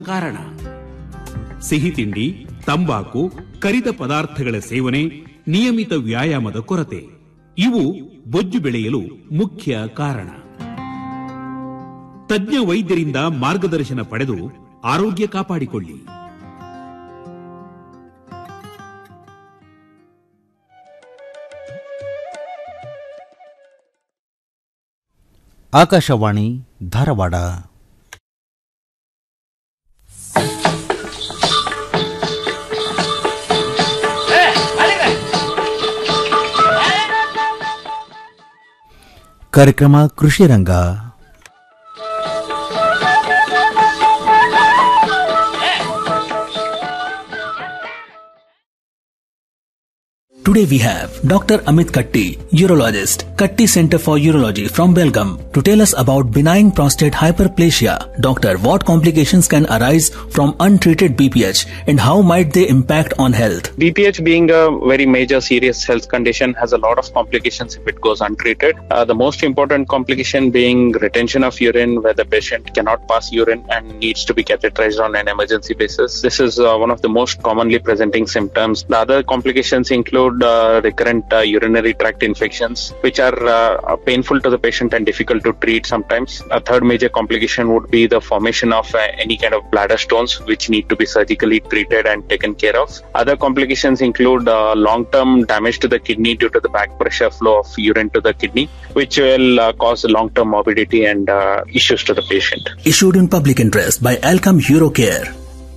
ಕಾರಣ ಸಿಹಿ ತಿಂಡಿ ತಂಬಾಕು ಕರಿದ ಪದಾರ್ಥಗಳ ಸೇವನೆ ನಿಯಮಿತ ವ್ಯಾಯಾಮದ ಕೊರತೆ ಇವು ಬೊಜ್ಜು ಬೆಳೆಯಲು ಮುಖ್ಯ ಕಾರಣ ತಜ್ಞ ವೈದ್ಯರಿಂದ ಮಾರ್ಗದರ್ಶನ ಪಡೆದು ಆರೋಗ್ಯ ಕಾಪಾಡಿಕೊಳ್ಳಿ ಆಕಾಶವಾಣಿ ಧಾರವಾಡ ಕಾರ್ಯಕ್ರಮ ಕೃಷಿ ರಂಗ Today we have Dr. Amit Katti, urologist, Katti Center for Urology from Belgium, to tell us about benign prostate hyperplasia. Doctor, what complications can arise from untreated BPH and how might they impact on health? BPH being a very major serious health condition has a lot of complications if it goes untreated. Uh, the most important complication being retention of urine where the patient cannot pass urine and needs to be catheterized on an emergency basis. This is uh, one of the most commonly presenting symptoms. The other complications include uh, recurrent uh, urinary tract infections which are uh, painful to the patient and difficult to treat sometimes. A third major complication would be the formation of uh, any kind of bladder stones which need to be surgically treated and taken care of. Other complications include uh, long-term damage to the kidney due to the back pressure flow of urine to the kidney, which will uh, cause long-term morbidity and uh, issues to the patient. Issued in public interest by Alcom Eurocare.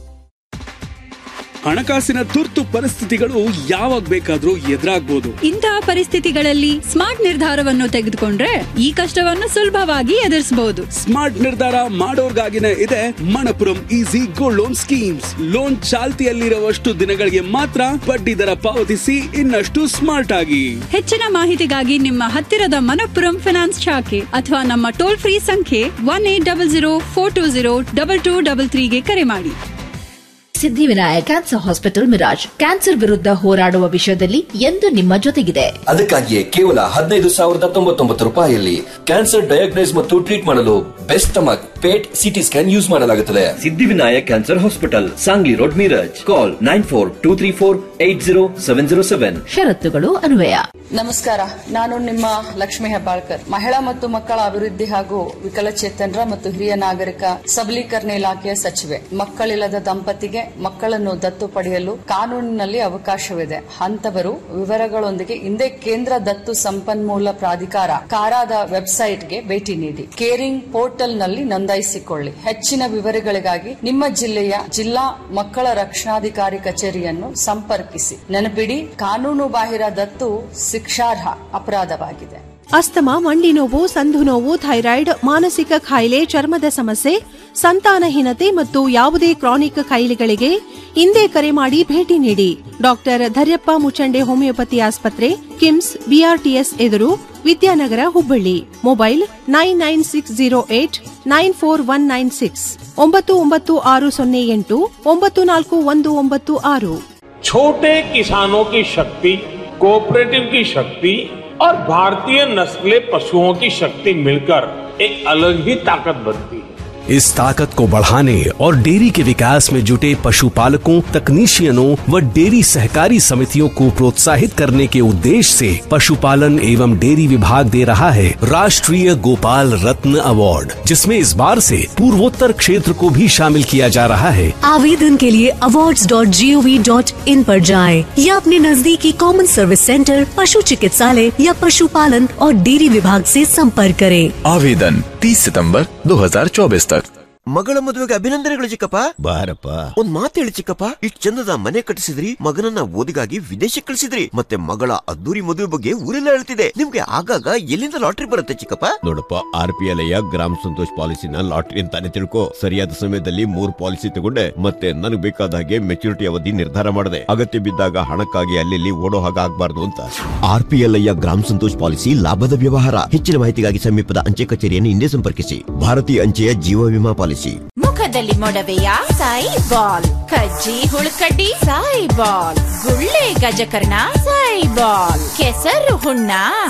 ಹಣಕಾಸಿನ ತುರ್ತು ಪರಿಸ್ಥಿತಿಗಳು ಯಾವಾಗ ಬೇಕಾದ್ರೂ ಎದುರಾಗ್ಬೋದು ಇಂತಹ ಪರಿಸ್ಥಿತಿಗಳಲ್ಲಿ smart ನಿರ್ಧಾರವನ್ನು ತೆಗೆದುಕೊಂಡ್ರೆ ಈ ಕಷ್ಟವನ್ನು ಸುಲಭವಾಗಿ ಎದುರಿಸಬಹುದು ಸ್ಮಾರ್ಟ್ ನಿರ್ಧಾರ ಮಾಡೋರ್ಗಾಗಿನೇ ಇದೆ Manappuram easy gold loan schemes loan ಚಾಲ್ತಿಯಲ್ಲಿರುವಷ್ಟು ದಿನಗಳಿಗೆ ಮಾತ್ರ ಬಡ್ಡಿ ದರ ಪಾವತಿಸಿ ಇನ್ನಷ್ಟು ಸ್ಮಾರ್ಟ್ ಆಗಿ ಹೆಚ್ಚಿನ ಮಾಹಿತಿಗಾಗಿ ನಿಮ್ಮ ಹತ್ತಿರದ ಮನಪ್ಪುರಂ ಫಿನಾನ್ಸ್ ಶಾಖೆ ಅಥವಾ ನಮ್ಮ ಟೋಲ್ ಫ್ರೀ ಸಂಖ್ಯೆ one eight double zero four two zero double two double ತ್ರೀಗೆ ಕರೆ ಮಾಡಿ Siddhivinayak cancer hospital Miraj cancer ವಿರುದ್ಧ ಹೋರಾಡುವ ವಿಷಯದಲ್ಲಿ ಎಂದು ನಿಮ್ಮ ಜೊತೆಗಿದೆ ಅದಕ್ಕಾಗಿಯೇ ಕೇವಲ ಹದಿನೈದು ಸಾವಿರದ ತೊಂಬತ್ತೊಂಬತ್ತು ರೂಪಾಯಿಯಲ್ಲಿ ಕ್ಯಾನ್ಸರ್ ಡಯಾಗ್ನೈಸ್ ಮತ್ತು ಟ್ರೀಟ್ ಮಾಡಲು best stomach PET CT scan use ಮಾಡಲಾಗುತ್ತದೆ Siddhivinayak cancer hospital Sangli road Miraj call nine four two three four eight zero seven zero seven ಷರತ್ತುಗಳು ಅನ್ವಯ ನಮಸ್ಕಾರ ನಾನು ನಿಮ್ಮ ಲಕ್ಷ್ಮಿ ಹೆಬ್ಬಾಳ್ಕರ್ ಮಹಿಳಾ ಮತ್ತು ಮಕ್ಕಳ ಅಭಿವೃದ್ಧಿ ಹಾಗೂ ವಿಕಲಚೇತನರ ಮತ್ತು ಹಿರಿಯ ನಾಗರಿಕ ಸಬಲೀಕರಣ ಇಲಾಖೆಯ ಸಚಿವೆ ಮಕ್ಕಳಿಲ್ಲದ ದಂಪತಿಗೆ ಮಕ್ಕಳನ್ನು ದತ್ತು ಪಡೆಯಲು ಕಾನೂನಿನಲ್ಲಿ ಅವಕಾಶವಿದೆ ಅಂತವರು ವಿವರಗಳೊಂದಿಗೆ ಹಿಂದೆ ಕೇಂದ್ರ ದತ್ತು ಸಂಪನ್ಮೂಲ ಪ್ರಾಧಿಕಾರ ಕಾರಾದ ವೆಬ್ಸೈಟ್ಗೆ ಭೇಟಿ ನೀಡಿ ಕೇರಿಂಗ್ ಪೋರ್ಟಲ್ನಲ್ಲಿ ನೋಂದಾಯಿಸಿಕೊಳ್ಳಿ ಹೆಚ್ಚಿನ ವಿವರಗಳಿಗಾಗಿ ನಿಮ್ಮ ಜಿಲ್ಲೆಯ ಜಿಲ್ಲಾ ಮಕ್ಕಳ ರಕ್ಷಣಾಧಿಕಾರಿ ಕಚೇರಿಯನ್ನು ಸಂಪರ್ಕಿಸಿ ನೆನಪಿಡಿ ಕಾನೂನು ಬಾಹಿರ ದತ್ತು ಶಿಕ್ಷಾರ್ಹ ಅಪರಾಧವಾಗಿದೆ ಅಸ್ತಮ ಮಂಡಿ ನೋವು ಸಂಧು ನೋವು ಥೈರಾಯ್ಡ್ ಮಾನಸಿಕ ಕಾಯಿಲೆ ಚರ್ಮದ ಸಮಸ್ಯೆ ಸಂತಾನಹೀನತೆ ಮತ್ತು ಯಾವುದೇ ಕ್ರಾನಿಕ್ ಕಾಯಿಲೆಗಳಿಗೆ ಹಿಂದೆ ಕರೆ ಮಾಡಿ ಭೇಟಿ ನೀಡಿ ಡಾಕ್ಟರ್ ಧರ್ಯಪ್ಪ ಮುಚಂಡೆ ಹೋಮಿಯೋಪತಿ ಆಸ್ಪತ್ರೆ ಕಿಮ್ಸ್ ಬಿಆರ್ಟಿಎಸ್ ಎದುರು Vidyanagar Hubballi mobile nine nine six zero eight nine four one nine six ಒಂಬತ್ತು ಒಂಬತ್ತು ಆರು ಸೊನ್ನೆ ಎಂಟು ಒಂಬತ್ತು ನಾಲ್ಕು ಒಂದು ಒಂಬತ್ತು ಆರು छोटे किसानों की शक्ति कोऑपरेटिव की शक्ति और भारतीय नस्ले पशुओं की शक्ति मिलकर एक अलग ही ताकत बनती है इस ताकत को बढ़ाने और डेयरी के विकास में जुटे पशुपालकों तकनीशियनों व डेयरी सहकारी समितियों को प्रोत्साहित करने के उद्देश्य से पशुपालन एवं डेयरी विभाग दे रहा है राष्ट्रीय गोपाल रत्न अवार्ड जिसमें इस बार से पूर्वोत्तर क्षेत्र को भी शामिल किया जा रहा है आवेदन के लिए awards.gov.in पर जाएं या अपने नजदीकी कॉमन सर्विस सेंटर पशु चिकित्सालय या पशुपालन और डेयरी विभाग से संपर्क करें आवेदन 30 सितंबर 2024 तक ಮಗಳ ಮದುವೆಗೆ ಅಭಿನಂದನೆಗಳು ಚಿಕ್ಕಪ್ಪ ಬಾರಪ್ಪ ಒಂದ್ ಮಾತು ಹೇಳಿ ಚಿಕ್ಕಪ್ಪ ಇಷ್ಟ್ ಚಂದದ ಮನೆ ಕಟ್ಟಿಸಿದ್ರಿ ಮಗನನ್ನ ಓದಿಗಾಗಿ ವಿದೇಶಕ್ಕೆ ಕಳಿಸಿದ್ರಿ ಮತ್ತೆ ಮಗಳ ಅದ್ದೂರಿ ಮದುವೆ ಬಗ್ಗೆ ಊರೆಲ್ಲ ಹೇಳ್ತಿದೆ ನಿಮ್ಗೆ ಆಗಾಗ ಎಲ್ಲಿಂದ ಲಾಟ್ರಿ ಬರುತ್ತೆ ಚಿಕ್ಕಪ್ಪ ನೋಡಪ್ಪ ಆರ್ ಪಿ ಎಲ್ ಗ್ರಾಮ ಸಂತೋಷ್ ಪಾಲಿಸಿನ ಲಾಟ್ರಿ ಅಂತಾನೆ ತಿಳ್ಕೊ ಸರಿಯಾದ ಸಮಯದಲ್ಲಿ ಮೂರ್ ಪಾಲಿಸಿ ತಗೊಂಡೆ ಮತ್ತೆ ನನಗೆ ಬೇಕಾದ ಹಾಗೆ ಮೆಚುರಿಟಿ ಅವಧಿ ನಿರ್ಧಾರ ಮಾಡಿದೆ ಅಗತ್ಯ ಬಿದ್ದಾಗ ಹಣಕ್ಕಾಗಿ ಅಲ್ಲಿ ಓಡೋ ಹಾಗೆ ಆಗ್ಬಾರ್ದು ಅಂತ ಆರ್ ಪಿ ಎಲ್ ಗ್ರಾಮ ಸಂತೋಷ್ ಪಾಲಿಸಿ ಲಾಭದ ವ್ಯವಹಾರ ಹೆಚ್ಚಿನ ಮಾಹಿತಿಗಾಗಿ ಸಮೀಪದ ಅಂಚೆ ಕಚೇರಿಯನ್ನು ಹಿಂದೆ ಸಂಪರ್ಕಿಸಿ ಭಾರತೀಯ ಅಂಚೆಯ ಜೀವ ವಿಮಾ ಪಾಲಿಸಿ ಮುಖದಲ್ಲಿ ಮೊಡವೆಯ ಸಾಯಿ ಬಾಲ್ ಕಜ್ಜಿ ಹುಳುಕಡ್ಡಿ ಸಾಯಿ ಬಾಲ್ ಗುಳ್ಳೆ ಗಜಕರ್ಣ ಸಾಯಿ ಬಾಲ್ ಕೆಸರು ಹುಣ್ಣ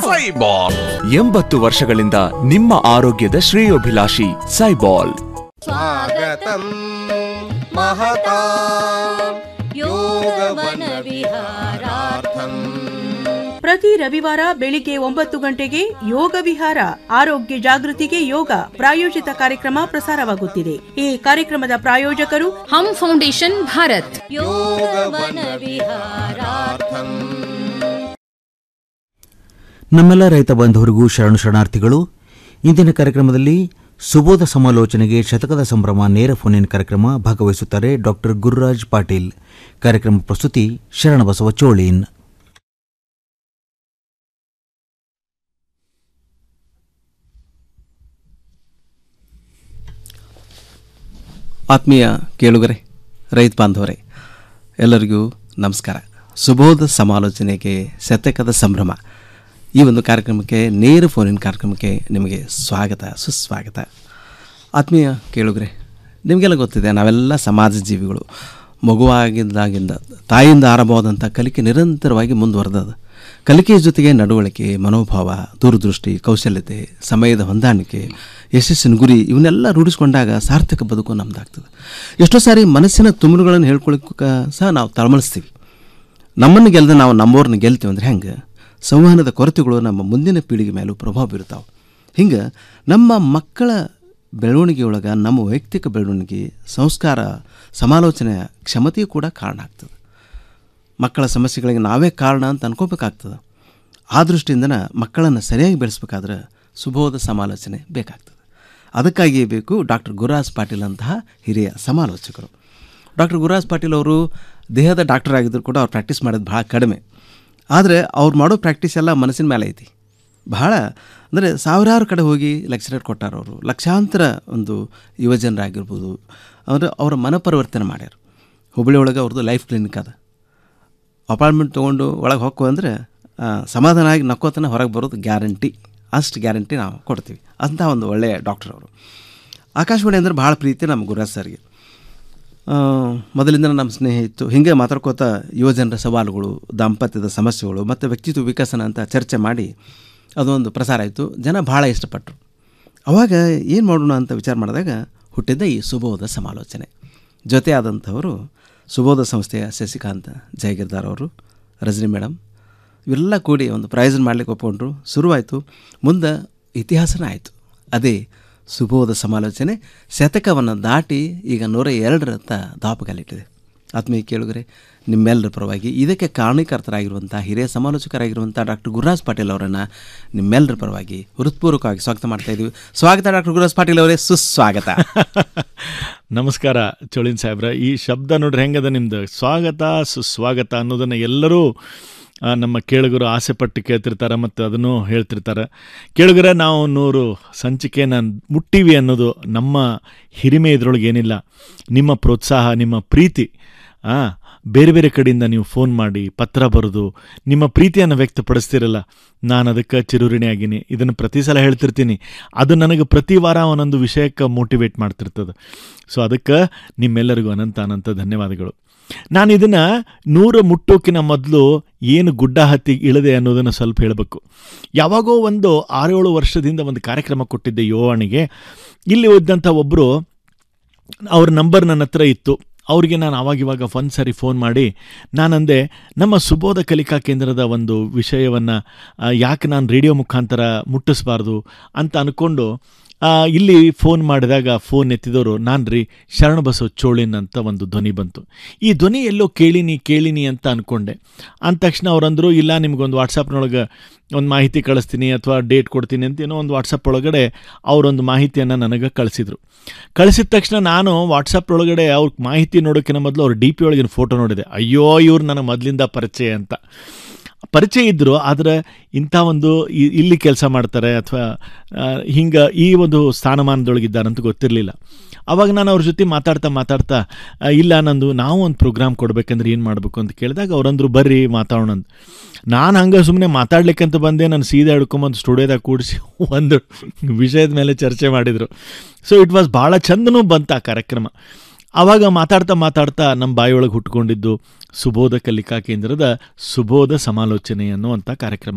ಎಂಬತ್ತು ವರ್ಷಗಳಿಂದ ನಿಮ್ಮ ಆರೋಗ್ಯದ ಶ್ರೇಯೋಭಿಲಾಷಿ ಸೈಬಾಲ್ स्वागतम् महता योगवन विहारार्थम् ಪ್ರತಿ ರವಿವಾರ ಬೆಳಿಗ್ಗೆ ಒಂಬತ್ತು ಗಂಟೆಗೆ ಯೋಗ ವಿಹಾರ ಆರೋಗ್ಯ ಜಾಗೃತಿಗೆ ಯೋಗ ಪ್ರಾಯೋಜಿತ ಕಾರ್ಯಕ್ರಮ ಪ್ರಸಾರವಾಗುತ್ತಿದೆ ಈ ಕಾರ್ಯಕ್ರಮದ ಪ್ರಾಯೋಜಕರು ಹಮ್ ಫೌಂಡೇಶನ್ ಭಾರತ್ योगवन विहारार्थम् ನಮ್ಮೆಲ್ಲ ರೈತ ಬಾಂಧವರಿಗೂ ಶರಣು ಶರಣಾರ್ಥಿಗಳು ಇಂದಿನ ಕಾರ್ಯಕ್ರಮದಲ್ಲಿ ಸುಬೋಧ ಸಮಾಲೋಚನೆಗೆ ಶತಕದ ಸಂಭ್ರಮ ನೇರ ಫೋನಿನ ಕಾರ್ಯಕ್ರಮ ಭಾಗವಹಿಸುತ್ತಾರೆ ಡಾಕ್ಟರ್ ಗುರುರಾಜ್ ಪಾಟೀಲ್ ಕಾರ್ಯಕ್ರಮ ಪ್ರಸ್ತುತಿ ಶರಣಬಸವ ಚೋಳೀನ್ ಆತ್ಮೀಯ ಕೇಳುಗರೆ ರೈತ ಬಾಂಧವರೇ ಎಲ್ಲರಿಗೂ ನಮಸ್ಕಾರ ಸುಬೋಧ ಸಮಾಲೋಚನೆಗೆ ಶತಕದ ಸಂಭ್ರಮ ಈ ಒಂದು ಕಾರ್ಯಕ್ರಮಕ್ಕೆ ನೇರ ಫೋನಿನ ಕಾರ್ಯಕ್ರಮಕ್ಕೆ ನಿಮಗೆ ಸ್ವಾಗತ ಸುಸ್ವಾಗತ ಆತ್ಮೀಯ ಕೇಳುಗರೆ ನಿಮಗೆಲ್ಲ ಗೊತ್ತಿದೆ ನಾವೆಲ್ಲ ಸಮಾಜ ಜೀವಿಗಳು ಮಗುವಾಗಿದ್ದಾಗಿಂದ ತಾಯಿಯಿಂದ ಆರಂಭವಾದಂಥ ಕಲಿಕೆ ನಿರಂತರವಾಗಿ ಮುಂದುವರೆದದ ಕಲಿಕೆಯ ಜೊತೆಗೆ ನಡವಳಿಕೆ ಮನೋಭಾವ ದೂರದೃಷ್ಟಿ ಕೌಶಲ್ಯತೆ ಸಮಯದ ಹೊಂದಾಣಿಕೆ ಯಶಸ್ಸಿನ ಗುರಿ ಇವನ್ನೆಲ್ಲ ರೂಢಿಸ್ಕೊಂಡಾಗ ಸಾರ್ಥಕ ಬದುಕು ನಮ್ದಾಗ್ತದೆ ಎಷ್ಟೋ ಸಾರಿ ಮನಸ್ಸಿನ ತುಮರುಗಳನ್ನು ಹೇಳ್ಕೊಳ್ಳೋಕೆ ಸಹ ನಾವು ತಳಮಳಿಸ್ತೀವಿ ನಮ್ಮನ್ನು ಗೆಲ್ಲದೆ ನಾವು ನಮ್ಮವ್ರನ್ನ ಗೆಲ್ತೀವಿ ಅಂದ್ರೆ ಹೆಂಗೆ ಸಂವಹನದ ಕೊರತೆಗಳು ನಮ್ಮ ಮುಂದಿನ ಪೀಳಿಗೆ ಮೇಲೂ ಪ್ರಭಾವ ಬೀರ್ತಾವೆ ಹಿಂಗೆ ನಮ್ಮ ಮಕ್ಕಳ ಬೆಳವಣಿಗೆಯೊಳಗೆ ನಮ್ಮ ವೈಯಕ್ತಿಕ ಬೆಳವಣಿಗೆ ಸಂಸ್ಕಾರ ಸಮಾಲೋಚನೆಯ ಕ್ಷಮತೆಯೂ ಕೂಡ ಕಾರಣ ಆಗ್ತದೆ ಮಕ್ಕಳ ಸಮಸ್ಯೆಗಳಿಗೆ ನಾವೇ ಕಾರಣ ಅಂತ ಅನ್ಕೋಬೇಕಾಗ್ತದೆ ಆ ದೃಷ್ಟಿಯಿಂದನ ಮಕ್ಕಳನ್ನು ಸರಿಯಾಗಿ ಬೆಳೆಸ್ಬೇಕಾದ್ರೆ ಸುಬೋಧ ಸಮಾಲೋಚನೆ ಬೇಕಾಗ್ತದೆ ಅದಕ್ಕಾಗಿಯೇ ಬೇಕು ಡಾಕ್ಟರ್ ಗುರುರಾಜ್ ಪಾಟೀಲ್ ಅಂತಹ ಹಿರಿಯ ಸಮಾಲೋಚಕರು ಡಾಕ್ಟರ್ ಗುರುರಾಜ್ ಪಾಟೀಲ್ ಅವರು ದೇಹದ ಡಾಕ್ಟರ್ ಆಗಿದ್ದರೂ ಕೂಡ ಅವ್ರು ಪ್ರಾಕ್ಟೀಸ್ ಮಾಡೋದು ಭಾಳ ಕಡಿಮೆ ಆದರೆ ಅವ್ರು ಮಾಡೋ ಪ್ರಾಕ್ಟೀಸ್ ಎಲ್ಲ ಮನಸ್ಸಿನ ಮೇಲೆ ಐತಿ ಬಹಳ ಅಂದರೆ ಸಾವಿರಾರು ಕಡೆ ಹೋಗಿ ಲೆಕ್ಚರೇಟ್ ಕೊಟ್ಟಾರ ಅವರು ಲಕ್ಷಾಂತರ ಒಂದು ಯುವಜನರಾಗಿರ್ಬೋದು ಅಂದರೆ ಅವರ ಮನಪರಿವರ್ತನೆ ಮಾಡ್ಯಾರ ಹುಬ್ಬಳ್ಳಿ ಒಳಗೆ ಅವ್ರದ್ದು ಲೈಫ್ ಕ್ಲಿನಿಕ್ ಅದ ಅಪಾಯಿಂಟ್ಮೆಂಟ್ ತೊಗೊಂಡು ಒಳಗೆ ಹೋಗ್ಕೋ ಅಂದರೆ ಸಮಾಧಾನ ಆಗಿ ನಕ್ಕೋತನ ಹೊರಗೆ ಬರೋದು ಗ್ಯಾರಂಟಿ ಅಷ್ಟು ಗ್ಯಾರಂಟಿ ನಾವು ಕೊಡ್ತೀವಿ ಅಂಥ ಒಂದು ಒಳ್ಳೆಯ ಡಾಕ್ಟರ್ ಅವರು ಆಕಾಶವಾಣಿ ಅಂದರೆ ಭಾಳ ಪ್ರೀತಿ ನಮ್ಮ ಗುರುರಾಜ್ ಸರ್ಗೆ ಆ, ಮೊದಲಿಂದ ನಮ್ಮ ಸ್ನೇಹ ಇತ್ತು ಹೀಗೆ ಮಾತಾಡ್ಕೋತ ಯುವಜನರ ಸವಾಲುಗಳು ದಾಂಪತ್ಯದ ಸಮಸ್ಯೆಗಳು ಮತ್ತು ವ್ಯಕ್ತಿತ್ವ ವಿಕಸನ ಅಂತ ಚರ್ಚೆ ಮಾಡಿ ಅದೊಂದು ಪ್ರಸಾರ ಆಯಿತು ಜನ ಭಾಳ ಇಷ್ಟಪಟ್ಟರು ಅವಾಗ ಏನು ಮಾಡೋಣ ಅಂತ ವಿಚಾರ ಮಾಡಿದಾಗ ಹುಟ್ಟಿದ್ದ ಈ ಸುಬೋಧ ಸಮಾಲೋಚನೆ ಜೊತೆ ಆದಂಥವರು ಸುಬೋಧ ಸಂಸ್ಥೆಯ ಶಶಿಕಾಂತ್ ಜಯಗಿರ್ದಾರ್ ಅವರು ರಜನಿ ಮೇಡಮ್ ಇವೆಲ್ಲ ಕೂಡಿ ಒಂದು ಪ್ರಯೋಜನ ಮಾಡಲಿಕ್ಕೆ ಒಪ್ಕೊಂಡ್ರು ಶುರುವಾಯಿತು ಮುಂದೆ ಇತಿಹಾಸನೇ ಆಯಿತು ಅದೇ ಸುಬೋಧ ಸಮಾಲೋಚನೆ ಶತಕವನ್ನು ದಾಟಿ ಈಗ ನೂರ ಎರಡರತ್ತ ದಾಪುಗಾಲಿಟ್ಟಿದೆ ಆತ್ಮೀಯ ಕೇಳುಗರೆ ನಿಮ್ಮೆಲ್ಲರ ಪರವಾಗಿ ಇದಕ್ಕೆ ಕಾರಣೀಕರ್ತರಾಗಿರುವಂಥ ಹಿರಿಯ ಸಮಾಲೋಚಕರಾಗಿರುವಂಥ ಡಾಕ್ಟರ್ ಗುರುರಾಜ್ ಪಾಟೀಲ್ ಅವರನ್ನು ನಿಮ್ಮೆಲ್ಲರ ಪರವಾಗಿ ಹೃತ್ಪೂರ್ವಕವಾಗಿ ಸ್ವಾಗತ ಮಾಡ್ತಾ ಇದ್ದೀವಿ ಸ್ವಾಗತ ಡಾಕ್ಟರ್ ಗುರುರಾಜ್ ಪಾಟೀಲ್ ಅವರೇ ಸುಸ್ವಾಗತ ನಮಸ್ಕಾರ ಚೋಳಿನ್ ಸಾಹೇಬ್ರ ಈ ಶಬ್ದ ನೋಡ್ರಿ ಹೆಂಗದ ನಿಮ್ದು ಸ್ವಾಗತ ಸುಸ್ವಾಗತ ಅನ್ನೋದನ್ನು ಎಲ್ಲರೂ ಆ, ನಮ್ಮ ಕೇಳುಗರು ಆಸೆ ಪಟ್ಟು ಕೇಳ್ತಿರ್ತಾರೆ ಮತ್ತು ಅದನ್ನು ಹೇಳ್ತಿರ್ತಾರೆ ಕೇಳುಗರ ನಾವು ನೂರು ಸಂಚಿಕೆನ ಮುಟ್ಟಿವಿ ಅನ್ನೋದು ನಮ್ಮ ಹಿರಿಮೆ ಇದ್ರೊಳಗೆ ಏನಿಲ್ಲ ನಿಮ್ಮ ಪ್ರೋತ್ಸಾಹ ನಿಮ್ಮ ಪ್ರೀತಿ ಆ, ಬೇರೆ ಬೇರೆ ಕಡೆಯಿಂದ ನೀವು ಫೋನ್ ಮಾಡಿ ಪತ್ರ ಬರೆದು ನಿಮ್ಮ ಪ್ರೀತಿಯನ್ನು ವ್ಯಕ್ತಪಡಿಸ್ತಿರಲ್ಲ ನಾನು ಅದಕ್ಕೆ ಚಿರುಋಣಿ ಆಗೀನಿ ಇದನ್ನು ಪ್ರತಿ ಸಲ ಹೇಳ್ತಿರ್ತೀನಿ ಅದು ನನಗೆ ಪ್ರತಿ ವಾರ ಒಂದೊಂದು ವಿಷಯಕ್ಕೆ ಮೋಟಿವೇಟ್ ಮಾಡ್ತಿರ್ತದೆ ಸೊ ಅದಕ್ಕೆ ನಿಮ್ಮೆಲ್ಲರಿಗೂ ಅನಂತ ಅನಂತ ಧನ್ಯವಾದಗಳು ನಾನು ಇದನ್ನು ನೂರ ಮುಟ್ಟೋಕಿನ ಮೊದಲು ಏನು ಗುಡ್ಡ ಹತ್ತಿ ಇಳದೆ ಅನ್ನೋದನ್ನು ಸ್ವಲ್ಪ ಹೇಳಬೇಕು ಯಾವಾಗೋ ಒಂದು ಆರೇಳು ವರ್ಷದಿಂದ ಒಂದು ಕಾರ್ಯಕ್ರಮ ಕೊಟ್ಟಿದ್ದೆ ಯೋವಣಿಗೆ ಇಲ್ಲಿ ಇದ್ದಂಥ ಒಬ್ಬರು ಅವ್ರ ನಂಬರ್ ನನ್ನ ಹತ್ರ ಇತ್ತು ಅವ್ರಿಗೆ ನಾನು ಆವಾಗಿವಾಗ ಒಂದು ಸಾರಿ ಫೋನ್ ಮಾಡಿ ನಾನಂದೆ ನಮ್ಮ ಸುಬೋಧ ಕಲಿಕಾ ಕೇಂದ್ರದ ಒಂದು ವಿಷಯವನ್ನು ಯಾಕೆ ನಾನು ರೇಡಿಯೋ ಮುಖಾಂತರ ಮುಟ್ಟಿಸ್ಬಾರ್ದು ಅಂತ ಅಂದ್ಕೊಂಡು ಆ, ಇಲ್ಲಿ ಫೋನ್ ಮಾಡಿದಾಗ ಫೋನ್ ಎತ್ತಿದವರು ನಾನು ರೀ ಶರಣಬಸವ ಚೋಳಿನ್ ಅಂತ ಒಂದು ಧ್ವನಿ ಬಂತು ಈ ಧ್ವನಿ ಎಲ್ಲೋ ಕೇಳಿನಿ ಕೇಳಿನಿ ಅಂತ ಅಂದ್ಕೊಂಡೆ ಅಂದ ತಕ್ಷಣ ಅವ್ರಂದರು ಇಲ್ಲ ನಿಮ್ಗೊಂದು ವಾಟ್ಸಪ್ನೊಳಗೆ ಒಂದು ಮಾಹಿತಿ ಕಳಿಸ್ತೀನಿ ಅಥವಾ ಡೇಟ್ ಕೊಡ್ತೀನಿ ಅಂತ ಏನೋ ಒಂದು ವಾಟ್ಸಪ್ ಒಳಗಡೆ ಅವರೊಂದು ಮಾಹಿತಿಯನ್ನು ನನಗೆ ಕಳಿಸಿದರು ಕಳಿಸಿದ ತಕ್ಷಣ ನಾನು ವಾಟ್ಸಪ್ ಒಳಗಡೆ ಅವ್ರ ಮಾಹಿತಿ ನೋಡೋಕ್ಕಿಂತ ಮೊದಲು ಅವ್ರ ಡಿ ಪಿ ಒಳಗಿನ ಫೋಟೋ ನೋಡಿದೆ ಅಯ್ಯೋ ಇವ್ರು ನನ್ನ ಮೊದಲಿಂದ ಪರಿಚಯ ಅಂತ ಪರಿಚಯ ಇದ್ದರು ಆದರೆ ಇಂಥ ಒಂದು ಇ- ಇಲ್ಲಿ ಕೆಲಸ ಮಾಡ್ತಾರೆ ಅಥವಾ ಹಿಂಗೆ ಈ ಒಂದು ಸ್ಥಾನಮಾನದೊಳಗಿದ್ದಾರಂತ ಗೊತ್ತಿರಲಿಲ್ಲ ಅವಾಗ ನಾನು ಅವ್ರ ಜೊತೆ ಮಾತಾಡ್ತಾ ಮಾತಾಡ್ತಾ ಆ, ಇಲ್ಲ ನಂದು ನಾವು ಒಂದು ಪ್ರೋಗ್ರಾಮ್ ಕೊಡಬೇಕಂದ್ರೆ ಏನು ಮಾಡಬೇಕು ಅಂತ ಕೇಳಿದಾಗ ಅವ್ರಂದ್ರು ಬರ್ರಿ ಮಾತಾಡೋಣ ಅಂತ ನಾನು ಹಂಗೆ ಸುಮ್ಮನೆ ಮಾತಾಡ್ಲಿಕ್ಕಂತ ಬಂದೆ ನಾನು ಸೀದಾ ಹಿಡ್ಕೊಂಬಂದು ಸ್ಟುಡಿಯೋದಾಗ ಕೂಡಿಸಿ ಒಂದು ವಿಷಯದ ಮೇಲೆ ಚರ್ಚೆ ಮಾಡಿದರು ಸೊ ಇಟ್ ವಾಸ್ ಭಾಳ ಚಂದನೂ ಬಂತು ಆ ಕಾರ್ಯಕ್ರಮ ಆವಾಗ ಮಾತಾಡ್ತಾ ಮಾತಾಡ್ತಾ ನಮ್ಮ ಬಾಯಿಯೊಳಗೆ ಹುಟ್ಕೊಂಡಿದ್ದು ಸುಬೋಧ ಕಲಿಕಾ ಕೇಂದ್ರದ ಸುಬೋಧ ಸಮಾಲೋಚನೆ ಅನ್ನುವಂಥ ಕಾರ್ಯಕ್ರಮ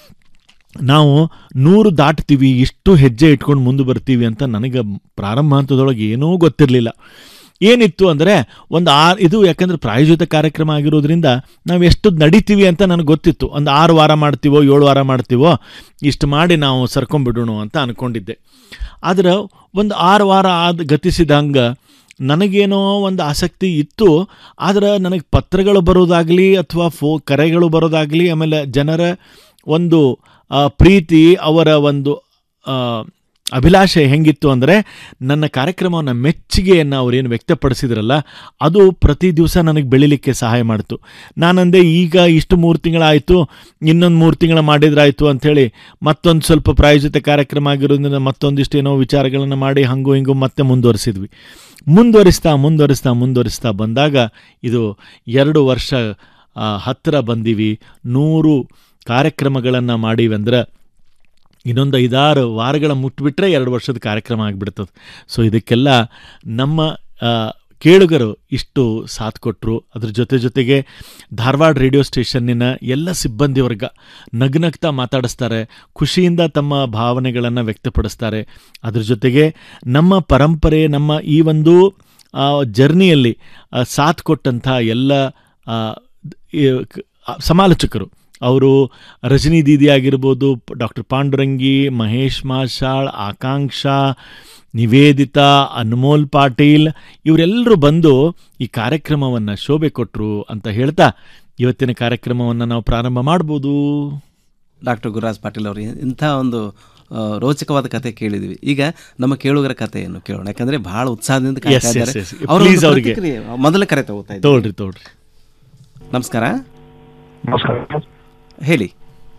ನಾವು ನೂರು ದಾಟ್ತೀವಿ ಇಷ್ಟು ಹೆಜ್ಜೆ ಇಟ್ಕೊಂಡು ಮುಂದೆ ಬರ್ತೀವಿ ಅಂತ ನನಗೆ ಪ್ರಾರಂಭ ಹಂತದೊಳಗೆ ಏನೂ ಗೊತ್ತಿರಲಿಲ್ಲ ಏನಿತ್ತು ಅಂದರೆ ಒಂದು ಆ ಇದು ಯಾಕಂದರೆ ಪ್ರಾಯೋಜಿತ ಕಾರ್ಯಕ್ರಮ ಆಗಿರೋದ್ರಿಂದ ನಾವು ಎಷ್ಟು ನಡಿತೀವಿ ಅಂತ ನನಗೆ ಗೊತ್ತಿತ್ತು ಒಂದು ಆರು ವಾರ ಮಾಡ್ತೀವೋ ಏಳು ವಾರ ಮಾಡ್ತೀವೋ ಇಷ್ಟು ಮಾಡಿ ನಾವು ಸರ್ಕೊಂಬಿಡೋಣ ಅಂತ ಅಂದ್ಕೊಂಡಿದ್ದೆ ಆದ್ರೆ ಒಂದು ಆರು ವಾರ ಆದ ಗತಿಸಿದಂಗೆ ನನಗೇನೋ ಒಂದು ಆಸಕ್ತಿ ಇತ್ತು ಆದರೆ ನನಗೆ ಪತ್ರಗಳು ಬರೋದಾಗಲಿ ಅಥವಾ ಫೋ ಕರೆಗಳು ಬರೋದಾಗಲಿ ಆಮೇಲೆ ಜನರ ಒಂದು ಆ, ಪ್ರೀತಿ ಅವರ ಒಂದು ಆ, ಅಭಿಲಾಷೆ ಹೆಂಗಿತ್ತು ಅಂದರೆ ನನ್ನ ಕಾರ್ಯಕ್ರಮವನ್ನು ಮೆಚ್ಚುಗೆಯನ್ನು ಅವರೇನು ವ್ಯಕ್ತಪಡಿಸಿದ್ರಲ್ಲ ಅದು ಪ್ರತಿ ದಿವಸ ನನಗೆ ಬೆಳಿಲಿಕ್ಕೆ ಸಹಾಯ ಮಾಡಿತು ನಾನಂದೆ ಈಗ ಇಷ್ಟು ಮೂರು ತಿಂಗಳಾಯಿತು ಇನ್ನೊಂದು ಮೂರು ತಿಂಗಳ ಮಾಡಿದ್ರಾಯ್ತು ಅಂಥೇಳಿ ಮತ್ತೊಂದು ಸ್ವಲ್ಪ ಪ್ರಾಯೋಜಿತ ಕಾರ್ಯಕ್ರಮ ಆಗಿರೋದ್ರಿಂದ ಮತ್ತೊಂದಿಷ್ಟು ಏನೋ ವಿಚಾರಗಳನ್ನು ಮಾಡಿ ಹಂಗು ಹಿಂಗು ಮತ್ತೆ ಮುಂದುವರಿಸಿದ್ವಿ ಮುಂದುವರಿಸ್ತಾ ಮುಂದುವರಿಸ್ತಾ ಮುಂದುವರಿಸ್ತಾ ಬಂದಾಗ ಇದು ಎರಡು ವರ್ಷ ಆ, ಹತ್ತಿರ ಬಂದೀವಿ ನೂರು ಕಾರ್ಯಕ್ರಮಗಳನ್ನು ಮಾಡೀವಿ ಅಂದ್ರೆ ಇನ್ನೊಂದು ಐದಾರು ವಾರಗಳ ಮುಟ್ಬಿಟ್ರೆ ಎರಡು ವರ್ಷದ ಕಾರ್ಯಕ್ರಮ ಆಗಿಬಿಡ್ತದೆ ಸೊ ಇದಕ್ಕೆಲ್ಲ ನಮ್ಮ ಆ, ಕೇಳುಗರು ಇಷ್ಟು ಸಾಥ್ ಕೊಟ್ಟರು ಅದ್ರ ಜೊತೆ ಜೊತೆಗೆ ಧಾರವಾಡ ರೇಡಿಯೋ ಸ್ಟೇಷನ್ನಿನ ಎಲ್ಲ ಸಿಬ್ಬಂದಿ ವರ್ಗ ನಗ್ನಗ್ತಾ ಮಾತಾಡಿಸ್ತಾರೆ ಖುಷಿಯಿಂದ ತಮ್ಮ ಭಾವನೆಗಳನ್ನು ವ್ಯಕ್ತಪಡಿಸ್ತಾರೆ ಅದ್ರ ಜೊತೆಗೆ ನಮ್ಮ ಪರಂಪರೆ ನಮ್ಮ ಈ ಒಂದು ಆ, ಜರ್ನಿಯಲ್ಲಿ ಆ, ಸಾಥ್ ಕೊಟ್ಟಂಥ ಎಲ್ಲ ಆ, ಈ ಕ- ಆ, ಸಮಾಲೋಚಕರು ಅವರು ರಜನಿ ದೀದಿ ಆಗಿರ್ಬೋದು ಡಾಕ್ಟರ್ ಪಾಂಡುರಂಗಿ ಮಹೇಶ್ ಮಾಷಾಳ್ ಆಕಾಂಕ್ಷಾ ನಿವೇದಿತಾ ಅನ್ಮೋಲ್ ಪಾಟೀಲ್ ಇವರೆಲ್ಲರೂ ಬಂದು ಈ ಕಾರ್ಯಕ್ರಮವನ್ನು ಶೋಭೆ ಕೊಟ್ಟರು ಅಂತ ಹೇಳ್ತಾ ಇವತ್ತಿನ ಕಾರ್ಯಕ್ರಮವನ್ನು ನಾವು ಪ್ರಾರಂಭ ಮಾಡ್ಬೋದು ಡಾಕ್ಟರ್ ಗುರುರಾಜ್ ಪಾಟೀಲ್ ಅವರು ಇಂಥ ಒಂದು ಆ, ರೋಚಕವಾದ ಕತೆ ಕೇಳಿದ್ವಿ ಈಗ ನಮ್ಮ ಕೇಳುಗರ ಕಥೆಯನ್ನು ಕೇಳೋಣ ಯಾಕಂದ್ರೆ ಬಹಳ ಉತ್ಸಾಹದಿಂದ ಕಾಯ್ತಾ Yes, yes, ಇದ್ದಾರೆ. yes. ಅವರ Please ಒಂದು ಅವ್ರಿಗೆ. ಪ್ರತಿಕ್ರಿಯೆ, ಮೊದಲ ಕರೆ ತಗೋತಾ ಇದ್ದೀವಿ. ತಗೊಳ್ರಿ ತಗೊಳ್ರಿ ನಮಸ್ಕಾರ ನಮಸ್ಕಾರ ಹೇಳಿ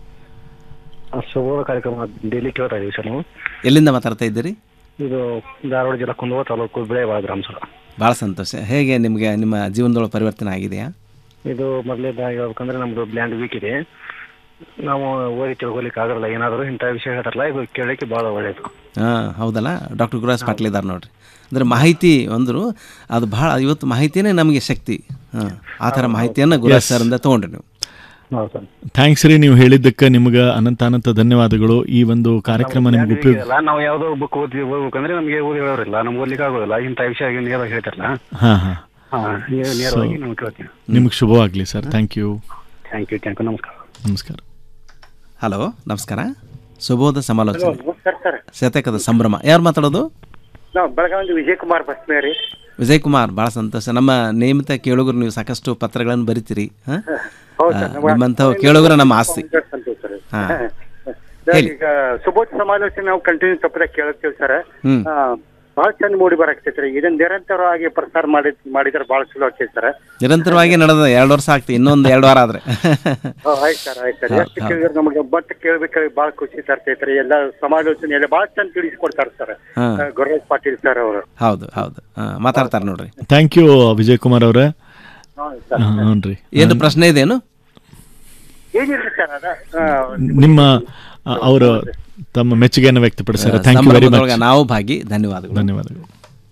ಶುಭ ಕಾರ್ಯಕ್ರಮ ಡೈಲಿ ಕೇಳ್ತಾ ಇದೀವಿ ಸರ್ ನೀವು ಎಲ್ಲಿಂದ ಮಾತಾಡ್ತಾ ಇದ್ದೀರಿ ಇದು ಧಾರವಾಡ ಜಿಲ್ಲಾ ಕುಂದಗೋಳ ತಾಲೂಕು ಬೆಳೆವಾಳ ಗ್ರಾಮ ಸರ್ ಭಾಳ ಸಂತೋಷ ಹೇಗೆ ನಿಮಗೆ ನಿಮ್ಮ ಜೀವನದೊಳಗೆ ಪರಿವರ್ತನೆ ಆಗಿದೆಯಾ ಇದು ಮೊದಲೇದಾಗಿ ಹೇಳ್ಬೇಕಂದ್ರೆ ನಮ್ದು ಬ್ಲ್ಯಾಂಡ್ ವೀಕ್ ಇದೆ ನಾವು ಓದಿ ತಿಳ್ಕೊಲಿಕ್ಕೆ ಆಗಲ್ಲ ಏನಾದರೂ ಇಂಥ ವಿಷಯ ಹೇಳ್ತಾರಲ್ಲ ಇದು ಕೇಳಲಿಕ್ಕೆ ಭಾಳ ಒಳ್ಳೇದು ಹಾಂ ಹೌದಲ್ಲ ಡಾಕ್ಟರ್ ಗುರುರಾಜ್ ಪಾಟೀಲ್ ಇದ್ದಾರೆ ನೋಡ್ರಿ ಅಂದರೆ ಮಾಹಿತಿ ಅಂದರು ಅದು ಭಾಳ ಇವತ್ತು ಮಾಹಿತಿನೇ ನಮಗೆ ಶಕ್ತಿ ಹಾಂ ಆ ಥರ ಮಾಹಿತಿಯನ್ನು ಗುರುರಾಜ್ Yes. ಸರಿಂದ ತೊಗೊಂಡ್ರಿ ನೀವು ಹೌದು ಸರ್ ಥ್ಯಾಂಕ್ಸ್ ರೀ ನೀವು ಹೇಳಿದ್ದಕ್ಕೆ ನಿಮ್ಗೆ ಅನಂತ ಅನಂತ ಧನ್ಯವಾದಗಳು ಈ ಒಂದು ಕಾರ್ಯಕ್ರಮ ನಿಮ್ಗೆ ಉಪಯೋಗ ಇಲ್ಲ ನಾವು ಯಾವುದೋ ಬುಕ್ ಓದಿ ಓದ್ಬೇಕಂದ್ರೆ ನಮಗೆ ಓದಿ ಹೇಳೋರಿಲ್ಲ ನಮ್ಗೆ ಓದ್ಲಿಕ್ಕೆ ಆಗೋದಿಲ್ಲ ಇಂಥ ವಿಷಯ ನೇರವಾಗಿ ಹೇಳ್ತಾರಲ್ಲ ಹಾಂ ಹಾಂ ಹಾಂ ನೇರವಾಗಿ ನಾವು ಕೇಳ್ತೀವಿ ನಿಮ್ಗೆ ಶುಭವಾಗಲಿ sir thank you thank you thank you ನಮಸ್ಕಾರ ನಮಸ್ಕಾರ ಹಲೋ ನಮಸ್ಕಾರ ಸುಬೋಧ ಸಮಾಲೋಚನೆ ನಮಸ್ಕಾರ ಸರ್ ಶತಕದ ಸಂಭ್ರಮ ಯಾರು ಮಾತಾಡೋದು ನಾವು ಬೆಳಗಾವಿ ವಿಜಯ್ ಕುಮಾರ್ ಬಸ್ಮೇ ರೀ ವಿಜಯ್ ಕುಮಾರ್ ಭಾಳ ಸಂತೋಷ ನಮ್ಮ ನೇಮಿತ ಕೇಳುಗರು ನೀವು ಸಾಕಷ್ಟು ಪತ್ರಗಳನ್ನು ಬರಿತೀರಿ ಹಾಂ ಹೌದು ಸರ್ ನಮ್ಮ- ನಿಮ್ಮಂಥವು ಕೇಳುಗರ ನಮ್ಮ ಆಸ್ತಿ ಸಂತೋಷ ಸರ್ ಹಾ. ಸರ್, ಹೇಳಿ. ಈಗ ಸುಬೋಧ ಸಮಾಲೋಚನೆ ನಾವು ಕಂಟಿನ್ಯೂ ತಪ್ಪದ ಕೇಳುತ್ತೇವೆ ಸರ್ ಹ್ಮ್. ಆ, ಬಹಳ ಚಂದ ಮೂಡಿ ಬರಾಕ್ತೈತ್ರಿ ಇದನ್ನ ನಿರಂತರವಾಗಿ ಪ್ರಸಾರ ಮಾಡಿ ಮಾಡಿದ್ರೆ ಬಹಳ ಚಲೋ ಆಗ್ತೈತಿ ಸರ್ ನಿರಂತರವಾಗಿ ನಡೆದ ಎರಡು ವರ್ಷ ಆಗ್ತಿ ಇನ್ನೊಂದು ಎರಡು ವಾರ ಆದ್ರೆ ಹಾ, ಆಯ್ತು ಸರ್ ಆಯ್ತು ಸರ್ ಹೌದು, ಎಷ್ಟು ಹೌದು. ಕೇಳಿದ್ರೆ ನಮಗೆ ಬಟ್ ಕೇಳ್ಬೇಕಾದ್ರೆ ಬಹಳ ಖುಷಿ ತರ್ತೈತ್ರಿ ಎಲ್ಲ ಸಮಾಲೋಚನೆ ಎಲ್ಲ ಬಹಳ ಚಂದ ತಿಳಿಸ್ಕೊಡ್ತಾರೆ ಸರ್ ಹಾ. ಗುರುರಾಜ್ ಪಾಟೀಲ್ ಸರ್ ಅವರು ಹೌದು ಹೌದು ಹಾ, ಮಾತಾಡ್ತಾರೆ ನೋಡ್ರಿ ಥ್ಯಾಂಕ್ ಯು ವಿಜಯ್ ಕುಮಾರ್ ಅವರೇ ಹ್ಞೂ ರೀ ಏನು ಪ್ರಶ್ನೆ ಇದೆಯೇನು ಏನಿಲ್ಲ ಸರ್ ಅದ ಆ, ನಿಮ್ಮ ಅವರು ತಮ್ಮ ಮೆಚ್ಚುಗೆಯನ್ನು ವ್ಯಕ್ತಪಡಿಸ್ತಾರೆ ಥ್ಯಾಂಕ್ ಯು ವೆರಿ ಮಚ್ ಸಂಭ್ರಮದೊಳಗೆ ನಾವು ಭಾಗಿ ಧನ್ಯವಾದಗಳು ಧನ್ಯವಾದಗಳು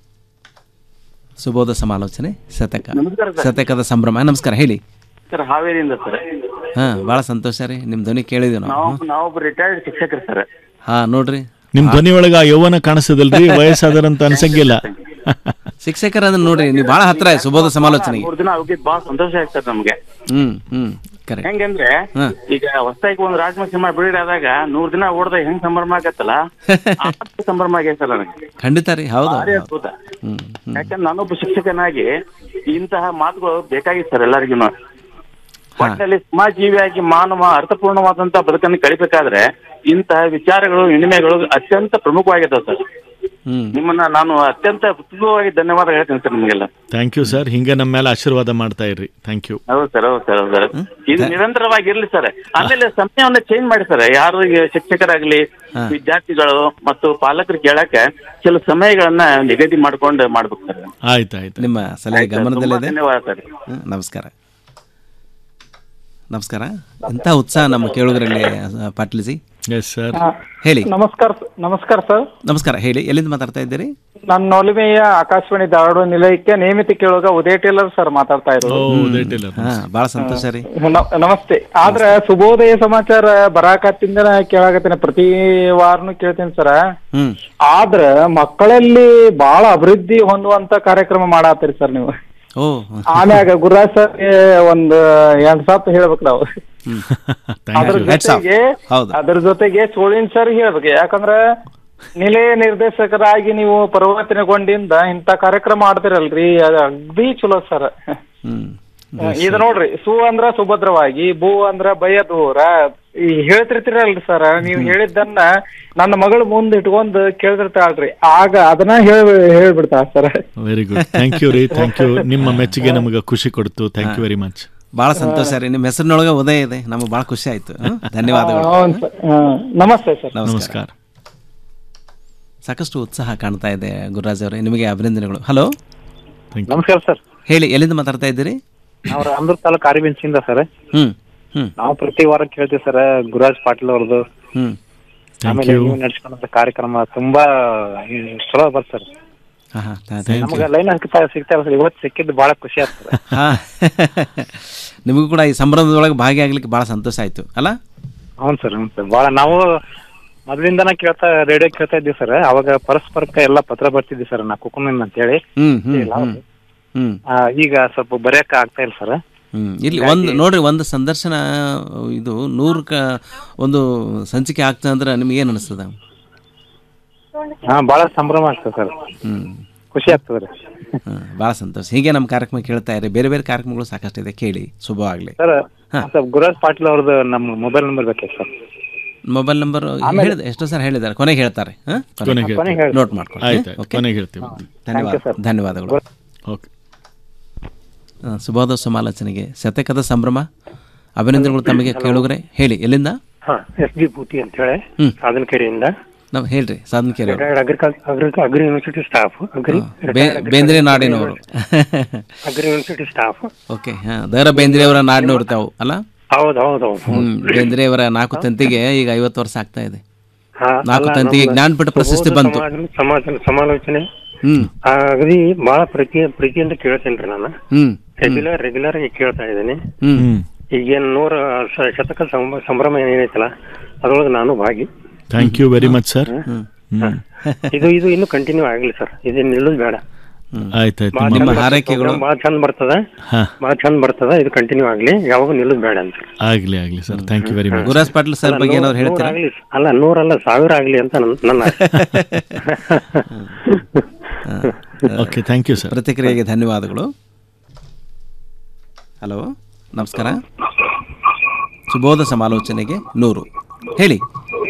ಸುಬೋಧ ಸಮಾಲೋಚನೆ ಶತಕ ನಮಸ್ಕಾರ ಸರ್. ಶತಕದ ಸಂಭ್ರಮ ನಮಸ್ಕಾರ ಹೇಳಿ ಸರ್ ಹಾವೇರಿಯಿಂದ ಸರ್ ಹಾ ಭಾಳ ಸಂತೋಷ ರೀ ನಿಮ್ಮ ಧ್ವನಿ ಕೇಳಿದ್ವಿ ನಾವು ನಾವು ನಾವೊಬ್ಬ ರಿಟೈರ್ಡ್ ಶಿಕ್ಷಕರು ಸರ್ ಹಾ ನೋಡ್ರಿ ನಿಮ್ ಧ್ವನಿ ಒಳಗ ಆ ಯೌವನ ಕಾಣಿಸ್ತದಲ್ರಿ ವಯಸ್ಸಾದರಂತ ಅನ್ಸಂಗಿಲ್ಲ ಶಿಕ್ಷಕರ ಅದನ್ನ ನೋಡ್ರಿ ನೀವು ಭಾಳ ಹತ್ರ ಸುಬೋಧ ಸಮಾಲೋಚನೆಗೆ ಮೂರ್ ದಿನ ಹೋಗಿದ್ ಬಹಳ ಸಂತೋಷ ಆಯ್ತು ಸರ್ ನಮ್ಗೆ ಹ್ಮ್ ಹ್ಮ್ ಕರೆಕ್ಟ್ ಹೆಂಗಂದ್ರೆ ಹಾ. ಈಗ ಹೊಸದಾಗಿ ಒಂದ್ ರಾಜಮ ಸಿನಿಮಾ ಬಿಡುಗಡೆ ಆದಾಗ ನೂರ್ ದಿನ ಓಡ್ದ ಹೆಂಗ್ ಸಂಭ್ರಮ ಆಗತ್ತಲ್ಲ ಆ ಥರ ಸಂಭ್ರಮ ಆಗೈತೆ ಸರ್ ನನಗೆ ಖಂಡಿತ ರೀ ಹೌದು ಭಾರಿ ಹೌದು. ಅದ್ಭುತ ಹ್ಮ್ ಹ್ಮ್ ಯಾಕಂದ್ರೆ ನಾನೊಬ್ಬ ಶಿಕ್ಷಕನಾಗಿ ಇಂತಹ ಮಾತುಗಳು ಬೇಕಾಗಿತ್ತು ಸರ್ ಎಲ್ಲರಿಗೂ ಒಟ್ಟಿನಲ್ಲಿ ಸಮಾಜ ಜೀವಿಯಾಗಿ ಮಾನವ ಅರ್ಥಪೂರ್ಣವಾದಂತಹ ಬದುಕನ್ನು ಕಳಿಬೇಕಾದ್ರೆ ಇಂತಹ ವಿಚಾರಗಳು ವಿನಿಮಯಗಳು ಅತ್ಯಂತ ಪ್ರಮುಖವಾಗಿದ್ದಾವೆ ಸರ್ ಹ್ಮ್ ನಿಮ್ಮನ್ನ ನಾನು ಅತ್ಯಂತ ಹೃತ್ಪೂರ್ವಕವಾಗಿ ಧನ್ಯವಾದ ಹೇಳ್ತೀನಿ ಸರ್ ನಿಮಗೆಲ್ಲ ಥ್ಯಾಂಕ್ ಯು ಸರ್ ಹಿಂಗೆ ನಮ್ಮ ಮೇಲೆ ಆಶೀರ್ವಾದ ಮಾಡ್ತಾ ಇರ್ರಿ ಥ್ಯಾಂಕ್ ಯು ಹೌದು ಸರ್ ಹೌದು ಸರ್ ಹೌದು ಸರ್ ಇದು ನಿರಂತರವಾಗಿ ಇರ್ಲಿ ಸರ್ ಆಮೇಲೆ ಸಮಯವನ್ನ ಚೇಂಜ್ ಮಾಡಿ ಸರ್ ಯಾರು ಈಗ ಶಿಕ್ಷಕರಾಗ್ಲಿ ವಿದ್ಯಾರ್ಥಿಗಳು ಮತ್ತು ಪಾಲಕರು ಕೇಳಕ್ಕೆ ಕೆಲವು ಸಮಯಗಳನ್ನ ನಿಗದಿ ಮಾಡ್ಕೊಂಡು ಮಾಡ್ಬೇಕು ಸರ್ ಆಯ್ತು ಆಯ್ತು ನಿಮ್ಮ ಸಲಹೆ ಆಯ್ತು ಸರ್, ತುಂಬಾ ಗಮನದಲ್ಲಿದೆ ಧನ್ಯವಾದ ಸರ್ ಹ್ಮ್, ನಮಸ್ಕಾರ ನಮಸ್ಕಾರ ಇಂಥ ಉತ್ಸಾಹ ನಮ್ಮ ಕೇಳುಗರಲ್ಲಿ ಆ, ಪಾಟೀಲ್ ಜಿ ಎಸ್ ಸರ್ ಹೇಳಿ ನಮಸ್ಕಾರ ನಮಸ್ಕಾರ ಸರ್ ನಮಸ್ಕಾರ ಹೇಳಿ ಎಲ್ಲಿಂದ ಮಾತಾಡ್ತಾ ಇದ್ದೀರಿ ನಾನು ನೊಲಿಮೆಯ ಆಕಾಶವಾಣಿ ಧಾರವಾಡ ನಿಲಯಕ್ಕೆ ನೇಮಿತ ಕೇಳುವಾಗ ಉದಯ ಟೇಲರ್ ಸರ್ ಮಾತಾಡ್ತಾ ಇರೋದು ಹಾ ಬಹಳ ಸಂತೋಷ ರೀ ನ- ನಮಸ್ತೆ ಆದ್ರ ಶುಭೋದಯ ಸಮಾಚಾರ ಬರಾಕತ್ತಿಂದ ನಾ ಕೇಳಾಕತ್ತೀನಿ ಪ್ರತಿ ವಾರನು ಕೇಳ್ತೀನಿ ಸರ ಹ್ಮ್ ಆದ್ರ ಮಕ್ಕಳಲ್ಲಿ ಬಹಳ ಅಭಿವೃದ್ಧಿ ಹೊಂದುವಂತ ಕಾರ್ಯಕ್ರಮ ಮಾಡಾತ್ತೀರಿ ಸರ್ ನೀವು ಓ ಆಮ್ಯಾಗ ಗುರುರಾಜ್ ಸರ್ ಒಂದು ಎರಡ್ ಸಾತ್ ಹೇಳ್ಬೇಕು ನಾವು ಅದ್ರ Hats off. ಜೊತೆಗೆ ಹೌದು ಅದ್ರ ಜೊತೆಗೆ ಸೋಳಿನ್ ಸರ್ ಹೇಳ್ಬೇಕು ಯಾಕಂದ್ರ ನಿಲಯ ನಿರ್ದೇಶಕರಾಗಿ ನೀವು ಪರಿವರ್ತನೆಗೊಂಡಿಂದ ಇಂತ ಕಾರ್ಯಕ್ರಮ ಆಡ್ತಿರಲ್ರಿ ಅದು ಅಗ್ದಿ ಚಲೋ ಸರ್ ಇದು ನೋಡ್ರಿ ಸು ಅಂದ್ರ ಸುಭದ್ರವಾಗಿ ಭೂ ಅಂದ್ರ ಭಯ ದೂರ ಈ ಹೇಳ್ತಿರ್ತೀರಲ್ರಿ ಸರ್ ನೀವು ಹೇಳಿದ್ದನ್ನ ನನ್ನ ಮಗಳು ಮುಂದ್ ಇಟ್ಕೊಂಡ್ ಕೇಳ್ತಿರ್ತಾಳ್ರಿ ಆಗ ಅದನ್ನ ಹೇಳ್ ಹೇಳ್ಬಿಡ್ತಾ sir very good thank you ರೀ ಥ್ಯಾಂಕ್ ಯು ನಿಮ್ಮ ಮೆಚ್ಚುಗೆ ನಮಗೆ ಖುಷಿ ಕೊಡ್ತು ಥ್ಯಾಂಕ್ ಯು ವೆರಿ ಮಚ್ ಬಹಳ ಸಂತೋಷ ರೀ ನಿಮ್ಮ ಹೆಸರಿನೊಳಗೆ ಉದಯ ಇದೆ ನಮಗೆ ಬಹಳ ಖುಷಿ ಆಯ್ತು ಹ್ಮ್? ಧನ್ಯವಾದಗಳು ಹೌನ್ ಸರ್ ನಮಸ್ತೆ ಸರ್ ನಮಸ್ಕಾರ ಸಾಕಷ್ಟು ಉತ್ಸಾಹ ಕಾಣ್ತಾ ಇದೆ ಗುರುರಾಜ್ ಅವರೇ ನಿಮಗೆ ಅಭಿನಂದನೆಗಳು ಹಲೋ ನಮಸ್ಕಾರ ಸರ್ ಹೇಳಿ ಎಲ್ಲಿಂದ ಮಾತಾಡ್ತಾ ಇದ್ದೀರಿ ನಾವು ರಾಮದುರ್ಗ ತಾಲೂಕು ಕಾರಿಬೆಂಚಿಂದ ಸರ್ ಹ್ಮ್ ಹ್ಮ್ ನಾವು ಪ್ರತಿ ವಾರ ಕೇಳ್ತೀವಿ ಸರ್ ಗುರುರಾಜ್ ಪಾಟೀಲ್ ಅವ್ರದ್ದು ಹ್ಮ್ ಆಮೇಲೆ ನೀವು ನಡೆಸ್ಕೊಂಡಂತ ಕಾರ್ಯಕ್ರಮ ತುಂಬಾ ಹ್ಮ್, ಚಲೋ ಬರ್ತ ಸರ್ ಹಾ ಹಾ ಥ- thank you. ನಮ್ಗೆ ಲೈನ್ ಸಿಗ್ತಾ ಸಿಗ್ತಾ ಇಲ್ಲ ಸರ್ ಇವತ್ತು ಸಿಕ್ಕಿದ್ದು ಬಹಳ ಖುಷಿ ಆಗ್ತದೆ ಹಾ ನಿಮಗೂ ಕೂಡ ಈ ಸಂಭ್ರಮದೊಳಗೆ ಭಾಗಿಯಾಗ್ಲಿಕ್ಕೆ ಬಹಳ ಸಂತೋಷ ಆಯ್ತು ಅಲ್ಲ ಹೌದು ಸರ್ ಹ್ಞೂ ಸರ್ ಬಹಳ ನಾವು ಮೊದಲಿಂದನ ಕೇಳ್ತಾ ರೇಡಿಯೋ ಕೇಳ್ತಾ ಇದ್ದೀವಿ ಸರ್ ಅವಾಗ ಪರಸ್ಪರಕ್ಕೆ ಎಲ್ಲ ಪತ್ರ ಬರ್ತಿದ್ವಿ ಸರ್ ನಾ ಕುಕುಮಿನ್ ಅಂತೇಳಿ ಹ್ಮ್ ಹ್ಮ್ ಇಲ್ಲ, ಹ್ಮ್ ಹ್ಮ್ ಆ, ಈಗ ಸ್ವಲ್ಪ ಬರೆಯಕ್ಕೆ ಆಗ್ತಾ ಇಲ್ಲ ಸರ್ ಹ್ಮ್ ಇಲ್ಲಿ ಒಂದು ನೋಡ್ರಿ ಒಂದು ಸಂದರ್ಶನ ಇದು ನೂರು ಕ ಒಂದು ಸಂಚಿಕೆ ಆಗ್ತದೆ ಅಂದ್ರೆ ನಿಮ್ಗೆ ಏನು ಅನಿಸ್ತದ ಹಾ ಬಹಳ ಸಂಭ್ರಮ ಆಗ್ತದೆ ಸರ್ ಹ್ಮ್ ಖುಷಿ ಆಗ್ತದೆ ರೀ ಹ್ಮ್, ಬಹಳ ಸಂತೋಷ ಹೀಗೆ ನಮ್ಮ ಕಾರ್ಯಕ್ರಮ ಕೇಳ್ತಾ ಇರಿ ಬೇರೆ ಬೇರೆ ಕಾರ್ಯಕ್ರಮಗಳು ಸಾಕಷ್ಟು ಇದೆ ಕೇಳಿ ಶುಭವಾಗ್ಲಿ ಸರ್ ಸ್ವಲ್ಪ ಗುರುರಾಜ್ ಪಾಟೀಲ್ ಅವ್ರದ್ದು ನಮ್ಮ ಮೊಬೈಲ್ ನಂಬರ್ ಬೇಕಿತ್ತು ಸರ್ ಮೊಬೈಲ್ ನಂಬರ್ ಆಮೇಲೆ- ಹೇಳಿದ ಎಷ್ಟೋ ಸರ್ ಹೇಳಿದ್ದಾರೆ ಕೊನೆಗೆ ಹೇಳ್ತಾರೆ ಹಾ? ಕೊನೆಗೆ ಕೊನೆಗೆ ಹೇಳ್ತೀವಿ. ನೋಟ್ ಮಾಡ್ಕೊಳ್ಳಿ ಆಯ್ತು, ಆಯ್ತು. ಓಕೆ? ಕೊನೆಗೆ ಹೇಳ್ತೀವಿ. ಧನ್ಯವಾದ Thank you, sir. ಧನ್ಯವಾದಗಳು ಓಕೆ ಆ, ಸುಬೋಧ ಸಮಾಲೋಚನೆಗೆ ಶತಕದ ಸಂಭ್ರಮ ಅಭಿನಂದನೆಗಳು ತಮಗೆ ಕೇಳುಗರೆ ಹೇಳಿ ಎಲ್ಲಿಂದ ಹಾ ಎಸ್ ಡಿ ಬೂಟಿ ಅಂತ ಹೇಳಿ ಹ್ಮ್. ಸಾಧನಕೆರೆಯಿಂದ ನಾವು ಹೇಳ್ರಿ ಸಾಧನಕೆರೆ ಅವರು. Retired agriculture agri university staff agri ಬೇ- ಬೇಂದ್ರೆ ನಾಡಿನವರು ಅಗ್ರಿ ಯೂನಿವರ್ಸಿಟಿ ಸ್ಟಾಫ್ ಓಕೆ ಹಾ ದರ ಬೇಂದ್ರೆ ಅವರ ನಾಡಿನವರು ತಾವು ಅಲ್ಲ ಹೌದು ಹೌದು ಹೌದು ಹ್ಮ್ ಬೇಂದ್ರೆ ಅವರ ನಾಲ್ಕು ತಂತಿಗೆ ಈಗ ಐವತ್ತು ವರ್ಷ ಆಗ್ತಾ ಇದೆ ಹಾ, ನಾಲ್ಕು ಅಲ್ಲ, ತಂತಿಗೆ ನಮ್ಮ ಜ್ಞಾನಪೀಠ ಪ್ರಶಸ್ತಿ ಸುಬೋಧ ಬಂತು ಸಮಾಜ- ಸಮಾಜ ಸಮಾಲೋಚನೆ ಹ್ಮ್ ಆ, ಅಗದಿ ಬಹಳ ಪ್ರೀತಿ ಪ್ರೀತಿಯಿಂದ ಕೇಳ್ತೇನೆ ರೀ ನಾನು ಹ್ಮ್ ರೆಗ್ಯುಲರ್ ರೆಗ್ಯುಲರ್ ಆಗಿ ಕೇಳ್ತಾ ಇದ್ದೀನಿ ಹ್ಮ್ ಈಗೇನು ನೂರ ಶ- ಶತಕ ಸಂಭ್ರ- ಸಂಭ್ರಮ ಏನೈತಲ್ಲ ಅದ್ರೊಳಗೆ ನಾನು ಭಾಗಿ thank you very much sir ಇದು ಇದು ಇನ್ನು ಕಂಟಿನ್ಯೂ ಆಗಲಿ ಸರ್ ಇದು ನಿಲ್ಲೋದು ಬೇಡ ಆಯ್ತಾಯ್ತು ಭಾಳ ನಿಮ್ಮ ಚಂದ ಹಾರೈಕೆಗಳು program ಭಾಳ ಚಂದ ಬರ್ತದ ಹಾ ಭಾಳ ಚಂದ ಬರ್ತದ ಇದು ಕಂಟಿನ್ಯೂ ಆಗ್ಲಿ ಯಾವಾಗ ನಿಲ್ಲೋದು ಬೇಡ ಅಂತ ಆಗ್ಲಿ ಆಗ್ಲಿ sir thank you very much Gururaj Patil sir ಅಲ್ಲ, ಬಗ್ಗೆ ನೂರ್- ಏನಾದ್ರು ನೂರ್ ಹೇಳ್ತೀರಾ ಆಗ್ಲಿ ಅಲ್ಲ ನೂರಲ್ಲ ಸಾವಿರ ಆಗ್ಲಿ ಅಂತ ನನ್- ನನ್ನ ಓಕೆ ಥ್ಯಾಂಕ್ ಯು ಸರ್ ಪ್ರತಿಕ್ರಿಯೆಗೆ ಧನ್ಯವಾದಗಳು ಹಲೋ ನಮಸ್ಕಾರ ಸುಬೋಧ ಸಮಾಲೋಚನೆಗೆ ನೂರು ಹೇಳಿ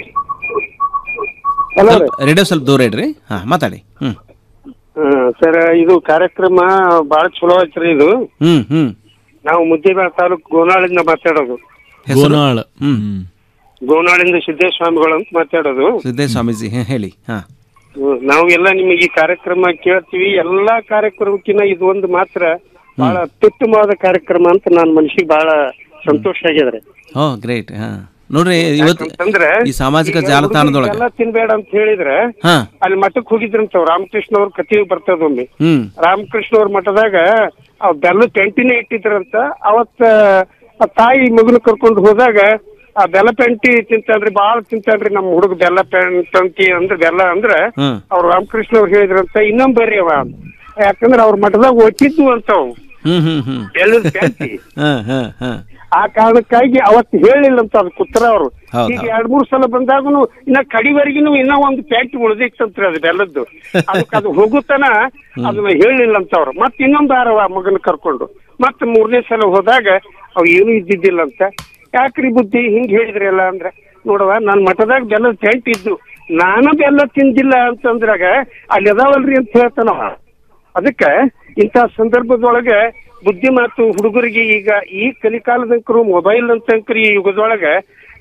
ಸ್ವಲ್ಪ- ರೇಡಿಯೋ ಸ್ವಲ್ಪ ದೂರ ಇಡ್ರಿ ಹಾ ಮಾತಾಡಿ ಹ್ಮ್ ಸರ್ ಇದು ಕಾರ್ಯಕ್ರಮ ಬಹಳ ಚಲೋ ಐತ್ರಿ ಇದು ಹ್ಮ್ ಹ್ಮ್ ನಾವು ಮುದ್ದೇಬೇಳ ತಾಲೂಕು ಗೋನಾಳಿಂದ ಮಾತಾಡೋದು ಗೋನಾಳ್ ಹ್ಮ್ ಗೋನಾಳಿಂದ ಸಿದ್ದೇಶ್ವಾಮಿಗಳು ಅಂತ ಮಾತಾಡೋದು ಸಿದ್ದೇಶ್ ಸ್ವಾಮೀಜಿ ಹೇ- ಹೇಳಿ ಹಾ ಹ್ಮ್. ನಾವು ಎಲ್ಲ ನಿಮಗೆ ಈ ಕಾರ್ಯಕ್ರಮ ಕೇಳ್ತೀವಿ ಎಲ್ಲಾ ಕಾರ್ಯಕ್ರಮಕ್ಕಿಂತ ಇದು ಒಂದು ಮಾತ್ರ ಬಹಳ ಅತ್ಯುತ್ತಮವಾದ ಕಾರ್ಯಕ್ರಮ ಅಂತ ನನ್ನ ಮನಸ್ಸಿಗೆ ಬಹಳ ಸಂತೋಷ ಆಗ್ಯದ್ರಿ ಓ ಗ್ರೇಟ್ ಹಾ ನೋಡ್ರಿ ಇವತ್ತು ಯಾಕಂತಂದ್ರೆ ಈ ಸಾಮಾಜಿಕ ಈಗ ಜಾಲತಾಣದೊಳಗೆ ಹುಡುಗ್ರಿಗೆಲ್ಲ ತಿನ್ಬೇಡ ಅಂತ ಹೇಳಿದ್ರೆ ಹಾ ಅಲ್ಲಿ ಮಠಕ್ಕೆ ಹೋಗಿದ್ರಂತ ರಾಮಕೃಷ್ಣ ಅವ್ರ ಕಥೆ ಬರ್ತದೊಮ್ಮೆ ಹ್ಮ್ ರಾಮಕೃಷ್ಣ ಅವ್ರ ಮಠದಾಗ ಆ ಬೆಲ್ಲ ಪೆಂಟಿನೇ ಇಟ್ಟಿದ್ರಂತ ಅವತ್ತ ಆ ತಾಯಿ ಮಗನ ಕರ್ಕೊಂಡು ಹೋದಾಗ ಆ ಬೆಲ್ಲ ಪೆಂಟಿ ತಿಂತಾನ್ರಿ ಬಾಳ ತಿಂತಾನ್ರಿ ನಮ್ಮ ಹುಡುಗ ಬೆಲ್ಲ ಪೆಂಟಿ ಅಂದ್ರೆ ಬೆಲ್ಲ ಅಂದ್ರ ಹ್ಮ್ ಅವ್ರ ರಾಮಕೃಷ್ಣ ಅವ್ರು ಹೇಳಿದ್ರಂತ ಇನ್ನೊಂದ್ ಬರ್ರಿ ಅವ ಅಂತ. ಯಾಕಂದ್ರ ಅವ್ರ ಮಠದಾಗ ಒಚ್ಚಿದ್ವು ಅಂತ ಅವು ಹ್ಮ್ ಹ್ಮ್ ಹ್ಮ್ ಬೆಲ್ಲದ ಪೆಂಟಿ ಹಾ ಹಾ ಹಾ ಆ ಕಾರಣಕ್ಕಾಗಿ ಅವತ್ತು ಹೇಳಿಲ್ಲ ಅಂತ ಅದಕ್ಕೆ ಉತ್ತರ ಅವರು ಹೌದ್ ಈಗ ಎರಡ್ ಮೂರ್ ಸಲ ಬಂದಾಗನು ಇನ್ನ ಕಡಿವರೆಗಿನೂ ಇನ್ನ ಒಂದು ಪ್ಯಾಕ್ಟ್ ಉಳಿದಿತ್ತಂತ್ರಿ ಅದು ಬೆಲ್ಲದ್ದು ಅದಕ್ಕೆ ಅದು ಹೋಗುತ್ತಾನ ಅದನ್ನ ಹೇಳಿಲ್ಲ ಅಂತ ಅವ್ರು ಮತ್ ಇನ್ನೊಂದು ಆರವ ಮಗನ ಕರ್ಕೊಂಡು ಮತ್ ಮೂರನೇ ಸಲ ಹೋದಾಗ ಅವ್ ಏನು ಇದ್ದಿದ್ದಿಲ್ಲ ಅಂತ ಯಾಕ್ರಿ ಬುದ್ಧಿ ಹಿಂಗ್ ಹೇಳಿದ್ರಲ್ಲ ಅಂದ್ರೆ ನೋಡವ ನಾನ್ ಮಠದಾಗ ಬೆಲ್ಲದ ಟೆಂಟ್ ಇದ್ದು ನಾನು ಬೆಲ್ಲ ತಿಂದಿಲ್ಲ ಅಂತಂದ್ರಾಗ ಅಲ್ಲಿ ಅದಾವಲ್ರಿ ಅಂತ ಹೇಳ್ತಾನವ ಅದಕ್ಕ ಇಂಥ ಸಂದರ್ಭದೊಳಗೆ ಬುದ್ಧಿ ಮಾತು ಹುಡುಗರಿಗೆ ಈಗ ಈ ಕಲಿಕಾಲದಂಕರು ಮೊಬೈಲ್ ಅಂತಂಕರು ಈ ಯುಗದೊಳಗ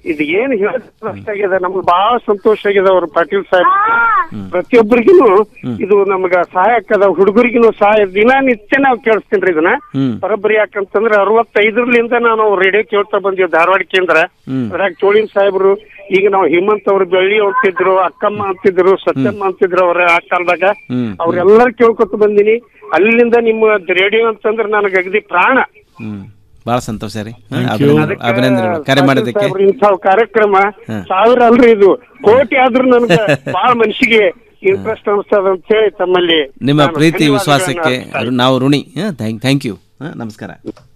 ಇದು ಏನ್ ಹೇಳಿದ್ರೆ ನಮ್ಗೆ ಬಹಳ ಸಂತೋಷ ಆಗಿದೆ ಅವ್ರ ಪಾಟೀಲ್ ಸಾಹೇಬ್ ಪ್ರತಿಯೊಬ್ಬರಿಗೂ ಇದು ನಮ್ಗ ಸಹಾಯಕ್ಕದ ಹುಡುಗರಿಗೂ ಸಹಾಯ ದಿನ ನಿತ್ಯ ನಾವು ಕೇಳಿಸ್ತೀನಿ ಇದನ್ನ ಹ್ಮ್ ಬರೋಬ್ಬರಿ ಯಾಕಂತಂದ್ರೆ ಅರವತ್ತೈದರಲಿಂದ ನಾನು ರೇಡಿಯೋ ಕೇಳ್ತಾ ಬಂದಿವಿ ಧಾರವಾಡ ಕೇಂದ್ರ ಹ್ಮ್ ಅದ್ರಾಗ ಚೋಳಿನ್ ಸಾಹೇಬ್ರು ಈಗ ನಾವು ಹೇಮಂತ್ ಅವ್ರು ಬೆಳ್ಳಿ ಅಂತಿದ್ರು ಅಕ್ಕಮ್ಮ ಅಂತಿದ್ರು ಸತ್ಯಮ್ಮ ಅಂತಿದ್ರು ಅವ್ರ ಆ ಕಾಲದಾಗ ಹ್ಮ್ ಅವ್ರೆಲ್ಲರೂ ಕೇಳ್ಕೊತ ಬಂದಿನಿ ಅಲ್ಲಿಂದ ನಿಮ್ಮ ರೇಡಿಯೋ ಅಂತಂದ್ರೆ ನನಗೆ ಅಗದಿ ಪ್ರಾಣ ಹ್ಮ್ ಭಾಳ ಸಂತೋಷ ರೀ ಹಾ, Thank you. ಅಭಿನಂದನೆಗಳು ಅಭಿನಂದನೆಗಳು ಕರೆ ಮಾಡೋದಕ್ಕೆ ಸಾಹೇಬ್ರು ಇಂಥವ್ ಕಾರ್ಯಕ್ರಮ ಹಾ. ಸಾವಿರ ಅಲ್ರಿ ಇದು ಕೋಟಿ ಆದ್ರೂ ನನಗೆ ಬಹಳ ಮನಸ್ಸಿಗೆ ಇಂಟ್ರೆಸ್ಟ್ ಅನಿಸ್ತದ ಅಂತ ಹೇಳಿ ತಮ್ಮಲ್ಲಿ ನಿಮ್ಮ ನಾನು ಪ್ರೀತಿ ಧನ್ಯವಾದಗಳನ್ನ ವಿಶ್ವಾಸಕ್ಕೆ ಅರ್ಪಿಸ್ತಾ ಇದ್ದೀನಿ. ನಾವು ಋಣಿ ಥ್ಯಾಂಕ್ ಥ್ಯಾಂಕ್ ಯು ನಮಸ್ಕಾರ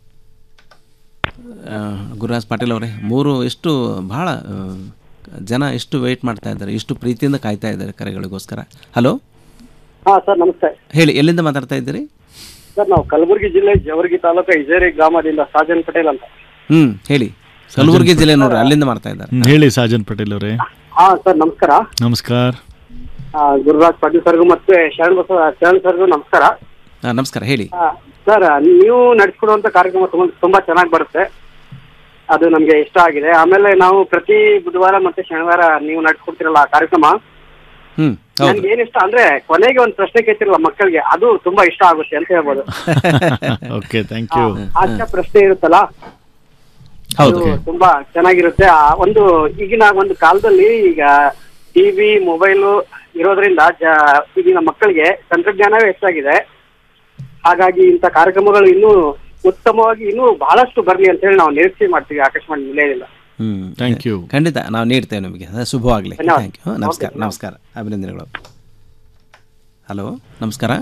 ಆ, ಗುರುರಾಜ್ ಪಾಟೀಲ್ ಅವರೇ ಮೂರು ಎಷ್ಟು ಭಾಳ ಆ, ಜನ ಎಷ್ಟು ವೆಯ್ಟ್ ಮಾಡ್ತಾ ಇದ್ದಾರೆ ಎಷ್ಟು ಪ್ರೀತಿಯಿಂದ ಕಾಯ್ತಾ ಇದ್ದಾರೆ ಕರೆಗಳಿಗೋಸ್ಕರ ಹಲೋ ಹಾ ಸರ್ ನಮಸ್ತೆ ಹೇಳಿ ಎಲ್ಲಿಂದ ಮಾತಾಡ್ತಾ ಇದ್ದೀರಿ ಸರ್ ನಾವು ಕಲಬುರಗಿ ಜಿಲ್ಲೆ ಜವರ್ಗಿ ತಾಲೂಕು ಇಜೇರಿ ಗ್ರಾಮದಿಂದ ಸಾಜನ್ ಪಟೇಲ್ ಅಂತ ಹ್ಮ್ ಹೇಳಿ ಕಲಬುರಗಿ ಜಿಲ್ಲೆ ನೋಡ್ರಿ ಅಲ್ಲಿಂದ ಮಾಡ್ತಾ ಇದ್ದಾರೆ ಹ್ಮ್, ಹೇಳಿ ಸಾಜನ್ ಪಟೇಲ್ ಅವರೇ ಹಾ ಸರ್ ನಮಸ್ಕಾರ ನಮಸ್ಕಾರ ಆ, ಗುರುರಾಜ್ ಪಾಟೀಲ್ ಸರ್ಗೂ ಮತ್ತೆ ಶರಣ್ ಬಸವ ಶರಣ್ ಸರ್ಗೂ ನಮಸ್ಕಾರ ಹಾ, ನಮಸ್ಕಾರ ಹೇಳಿ ಆ, ಸರ್ ನೀವು ನಡೆಸ್ಕೊಡುವಂತ ಕಾರ್ಯಕ್ರಮ ತುಂಬಾ ತುಂಬಾ ಚೆನ್ನಾಗಿ ಬರುತ್ತೆ ಅದು ನಮ್ಗೆ ಇಷ್ಟ ಆಗಿದೆ ಆಮೇಲೆ ನಾವು ಪ್ರತಿ ಬುಧವಾರ ಮತ್ತೆ ಶನಿವಾರ ನೀವು ನಡೆಸ್ಕೊಡ್ತಿರಲ್ಲ ಆ ಕಾರ್ಯಕ್ರಮ ಹ್ಮ್ ಹೌದು ನನ್ಗೆ ಏನ್ ಇಷ್ಟ ಅಂದ್ರೆ ಕೊನೆಗೆ ಒಂದು ಪ್ರಶ್ನೆ ಕೇಳ್ತಿರಲ್ಲ ಮಕ್ಕಳಿಗೆ ಅದು ತುಂಬಾ ಇಷ್ಟ ಆಗುತ್ತೆ ಅಂತ ಹೇಳ್ಬೋದು ಓಕೆ ಥ್ಯಾಂಕ್ ಯು ಆಚೆ ಪ್ರಶ್ನೆ ಇರುತ್ತಲ್ಲ ಹೌದು ಅದು ತುಂಬಾ ಚೆನ್ನಾಗಿರುತ್ತೆ ಆ ಒಂದು ಈಗಿನ ಒಂದು ಕಾಲದಲ್ಲಿ ಈಗ ಟಿವಿ ಮೊಬೈಲು ಇರೋದ್ರಿಂದ ಜ- ಈಗಿನ ಮಕ್ಕಳಿಗೆ ತಂತ್ರಜ್ಞಾನವೇ ಹೆಚ್ಚಾಗಿದೆ ಹಾಗಾಗಿ ಇಂಥ ಕಾರ್ಯಕ್ರಮಗಳು ಇನ್ನೂ ಉತ್ತಮವಾಗಿ ಇನ್ನೂ ಬಹಳಷ್ಟು ಬರ್ಲಿ ಅಂತ ಹೇಳಿ ನಾವು ನಿರೀಕ್ಷೆ ಮಾಡ್ತೀವಿ ಆಕಾಶವಾಣಿ ನಿಲಯದಿಂದ ಹ್ಮ್ ಥ್ಯಾಂಕ್ ಯು ಖಂಡಿತ ನಾವು ನೀಡ್ತೇವೆ ನಿಮಗೆ ಅದು ಶುಭವಾಗಲಿ ಧನ್ಯವಾದ. ಥ್ಯಾಂಕ್ ಯು ನಮಸ್ಕಾರ ಓಕೆ, ನಮಸ್ಕಾರ ಅಭಿನಂದನೆಗಳು ಹಲೋ ನಮಸ್ಕಾರ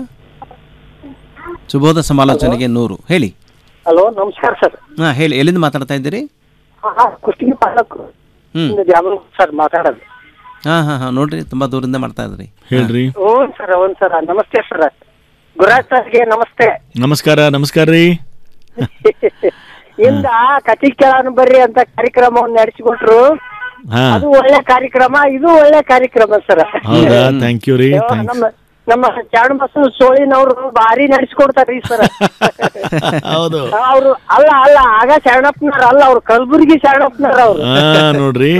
ಸುಬೋಧ ಸಮಾಲೋಚನೆಗೆ ನೂರು ಹೇಳಿ ಹಲೋ ನಮಸ್ಕಾರ ಸರ್ ಹಾಂ ಹೇಳಿ ಎಲ್ಲಿಂದ ಮಾತಾಡ್ತಾ ಇದ್ದೀರಿ ಕುಷ್ಟಗಿ ತಾಲೂಕು ಹ್ಮ್ ಸರ್ ಮಾತಾಡೋದು ಹಾಂ ಹಾಂ ಹಾಂ ನೋಡ್ರಿ ತುಂಬ ದೂರದಿಂದ ಮಾಡ್ತಾ ಇದ್ರಿ ಹೇಳ್ರಿ ಹ್ಞೂ ಸರ್ ಹ್ಞೂ ಸರ್ ನಮಸ್ತೆ ಸರ್ ಗುರುರಾಜ್ ಸರ್ಗೆ ನಮಸ್ತೆ ನಮಸ್ಕಾರ ನಮಸ್ಕಾರ ರೀ ಇಂದ ಕತಿ ಕೇಳೋಣ ಬರ್ರಿ ಅಂತ ಕಾರ್ಯಕ್ರಮವನ್ನು ನಡೆಸಿಕೊಟ್ರು ಹಾ ಅದು ಒಳ್ಳೆ ಕಾರ್ಯಕ್ರಮ ಇದು ಒಳ್ಳೆ ಕಾರ್ಯಕ್ರಮ ಸರ್ ಹೌದಾ ಥ್ಯಾಂಕ್ ಯು ರೀ ಥ್ಯಾಂಕ್ಸ್ ನಮ್ಮ ನಮ್ಮ ಚಾಣ ಬಸವ ಸೋಳಿನವ್ರು ಭಾರಿ ನಡೆಸ್ಕೊಡ್ತಾರ್ರಿ ಸರ್ ಹೌದು ಅವ್ರು ಅಲ್ಲ ಅಲ್ಲ ಆಗ ಶರಣಪ್ಪನವ್ರ ಅಲ್ಲ ಅವ್ರು ಕಲಬುರ್ಗಿ ಶರಣಪ್ಪನವ್ರ ಅವ್ರು ಹಾ ನೋಡ್ರಿ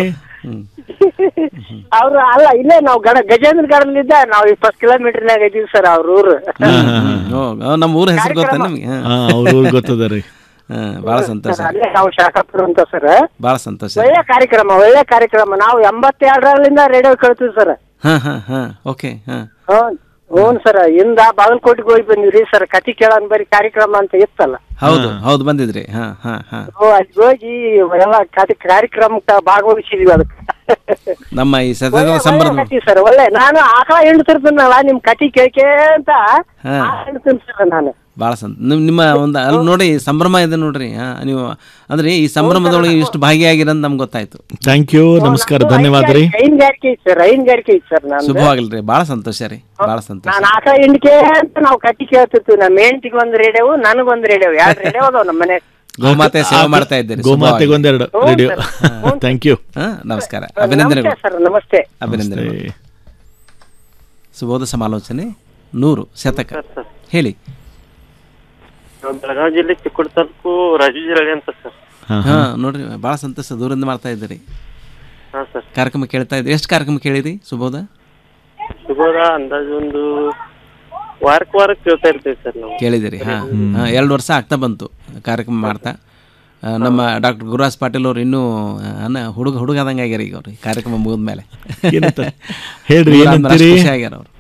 ಅವ್ರು ಅಲ್ಲ ಇಲ್ಲೇ ನಾವು ಗಡ ಗಜೇಂದ್ರ ಗಡಲಿದ್ದ ನಾವು ಇಪ್ಪತ್ತು ಕಿಲೋಮೀಟರ್ನಾಗ ಇದೀವಿ ಸರ್ ಅವ್ರ ಊರು ಓ ಆ, ನಮ್ಮ ಊರ ಹೆಸರು ಗೊತ್ತಾ ನಿಮಗೆ ಹಾ ಅವ್ರ ಊರ್ ಗೊತ್ತದ ರೀ ಹಾಂ ಭಾಳ ಸಂತೋಷ ಅಲ್ಲೇ ನಾವು ಶಾಖಾಪುರ ಅಂತ ಸರ್ ಭಾಳ ಸಂತೋಷ ಒಳ್ಳೆ ಕಾರ್ಯಕ್ರಮ ಒಳ್ಳೆ ಕಾರ್ಯಕ್ರಮ ನಾವು ಎಂಬತ್ತೆರಡರಲ್ಲಿಂದ ರೇಡಿಯೋ ಕೇಳ್ತೀವಿ ಸರ್ ಹಾಂ ಹಾಂ ಹಾಂ ಓಕೆ ಹಾಂ ಹ್ಞೂ ಹ್ಞೂ ಸರ್ ಇಂದ ಬಾಗಲಕೋಟೆಗೆ ಹೋಗಿ ಬಂದಿವ್ರಿ ಸರ್ ಕತಿ ಕೇಳೋಣ ಬರೀ ಕಾರ್ಯಕ್ರಮ ಅಂತ ಇತ್ತಲ್ಲ ಹೌದು ಹೌದು ಬಂದಿದ್ರಿ ಹಾಂ ಹಾಂ ಹಾಂ ಹ್ಞೂ ಅಲ್ಲಿ ಹೋಗಿ ಎಲ್ಲ ಕತಿ ಕಾರ್ಯಕ್ರಮಕ್ಕೆ ಭಾಗವಹಿಸಿದ್ವಿ ಅದಕ್ಕೆ ನಮ್ಮ ಈ ಸತತ ಸಂಭ್ರಮ ಕತಿ ಸರ್ ಒಳ್ಳೆ ನಾನು ಆಕಳ ಹಿಂಡ್ತಿರ್ತೀನಲ್ಲ ನಿಮ್ ಕತಿ ಕೇಳ್ಕೆ ಅಂತ ಹಾ. ಹಿಂಡ್ತೀನಿ ಸರ್ ನಾನು ಭಾಳ ಸಂತ ನಿಮ್- ನಿಮ್ಮ ಒಂದು ಅಲ್ಲಿ ನೋಡಿ ಸಂಭ್ರಮ ಇದೆ ನೋಡ್ರಿ ಹಾಂ ನೀವು ಅಂದ್ರೆ ಈ ಸಂಭ್ರಮದೊಳಗೆ ಇಷ್ಟು ಭಾಗಿಯಾಗಿರಂತ ನಮ್ಗೆ ಗೊತ್ತಾಯ್ತು ಥ್ಯಾಂಕ್ ಯು ನಮಸ್ಕಾರ ಧನ್ಯವಾದ ರೀ ಹೈನುಗಾರಿಕೆ ಐತಿ ಸರ್ ಹೈನುಗಾರಿಕೆ ಐತಿ ಸರ್ ನಾನು ಶುಭವಾಗಲ್ರಿ ಭಾಳ ಸಂತೋಷ ರೀ ಭಾಳ ಸಂತೋಷ ನಾನು ಆಕಳ ಹಿಂಡ್ಕೆ ಅಂತ ನಾವು ಕತಿ ಕೇಳ್ತಿರ್ತೀವಿ ನಮ್ಮ ಹೆಂಡತಿಗೆ ಒಂದು ರೇಡಿಯೋ ನನಗೊಂದು ರೇಡಿಯೋ ಎರಡು ರೇಡಿಯೋ ಅದಾವ ನಮ್ಮ ಮನೆ ಗೋಮಾತೆ ಸೇವೆ ಮಾಡ್ತಾ ಇದ್ದೀರಿ ಗೋಮಾತೆಗೆ ಒಂದೆರಡು ರೇಡಿಯೋ ಥ್ಯಾಂಕ್ ಯು ಹಾಂ ನಮಸ್ಕಾರ ಅಭಿನಂದನೆಗಳು ನಮಸ್ತೆ ಸರ್ ನಮಸ್ತೆ ಅಭಿನಂದನೆಗಳು ಸುಬೋಧ ಸಮಾಲೋಚನೆ ನೂರು ಶತಕ ಹೇಳಿ ಬೆಳಗಾವಿ ಜಿಲ್ಲೆ ಚಿಕ್ಕೋಡಿ ತಾಲೂಕು ರಾಜು ಜಿಲ್ಲೆ ಅಂತ ಸರ್ ಹಾ ನೋಡ್ರಿ ಭಾಳ ಸಂತೋಷ ದೂರದಿಂದ ಮಾಡ್ತಾ ಇದ್ದೀರಿ ಹಾ ಸರ್ ಕಾರ್ಯಕ್ರಮ ಕೇಳ್ತಾ ಇದ್ದೀರಿ ಎಷ್ಟು ಕಾರ್ಯಕ್ರಮ ಕೇಳಿರಿ ಸುಬೋಧ ಶುಭೋದ ಅಂದಾಜು ಒಂದು ವಾರಕ್ಕೆ ವಾರಕ್ಕೆ ಕೇಳ್ತಾ ಇರ್ತೀವಿ ಸರ್ ನಾವು ಕೇಳಿದಿರಿ ಹಾಂ ಹಾಂ ಎರಡು ವರ್ಷ ಆಗ್ತಾ ಬಂತು ಕಾರ್ಯಕ್ರಮ ಮಾಡ್ತಾ ಆ, ನಮ್ಮ ಡಾಕ್ಟರ್ ಗುರುರಾಜ್ ಪಾಟೀಲ್ ಅವ್ರು ಇನ್ನೂ ಅನ್ನ ಹುಡುಗ ಹುಡುಗದಂಗೆ ಆಗ್ಯಾರ ಈಗ ಅವ್ರು ಈ ಕಾರ್ಯಕ್ರಮ ಮುಗಿದ ಮೇಲೆ ಏನಂತ? ಹೇಳ್ರಿ, ಏನಂತೀರಿ? ಖುಷಿ ಆಗ್ಯಾರ ಅವ್ರು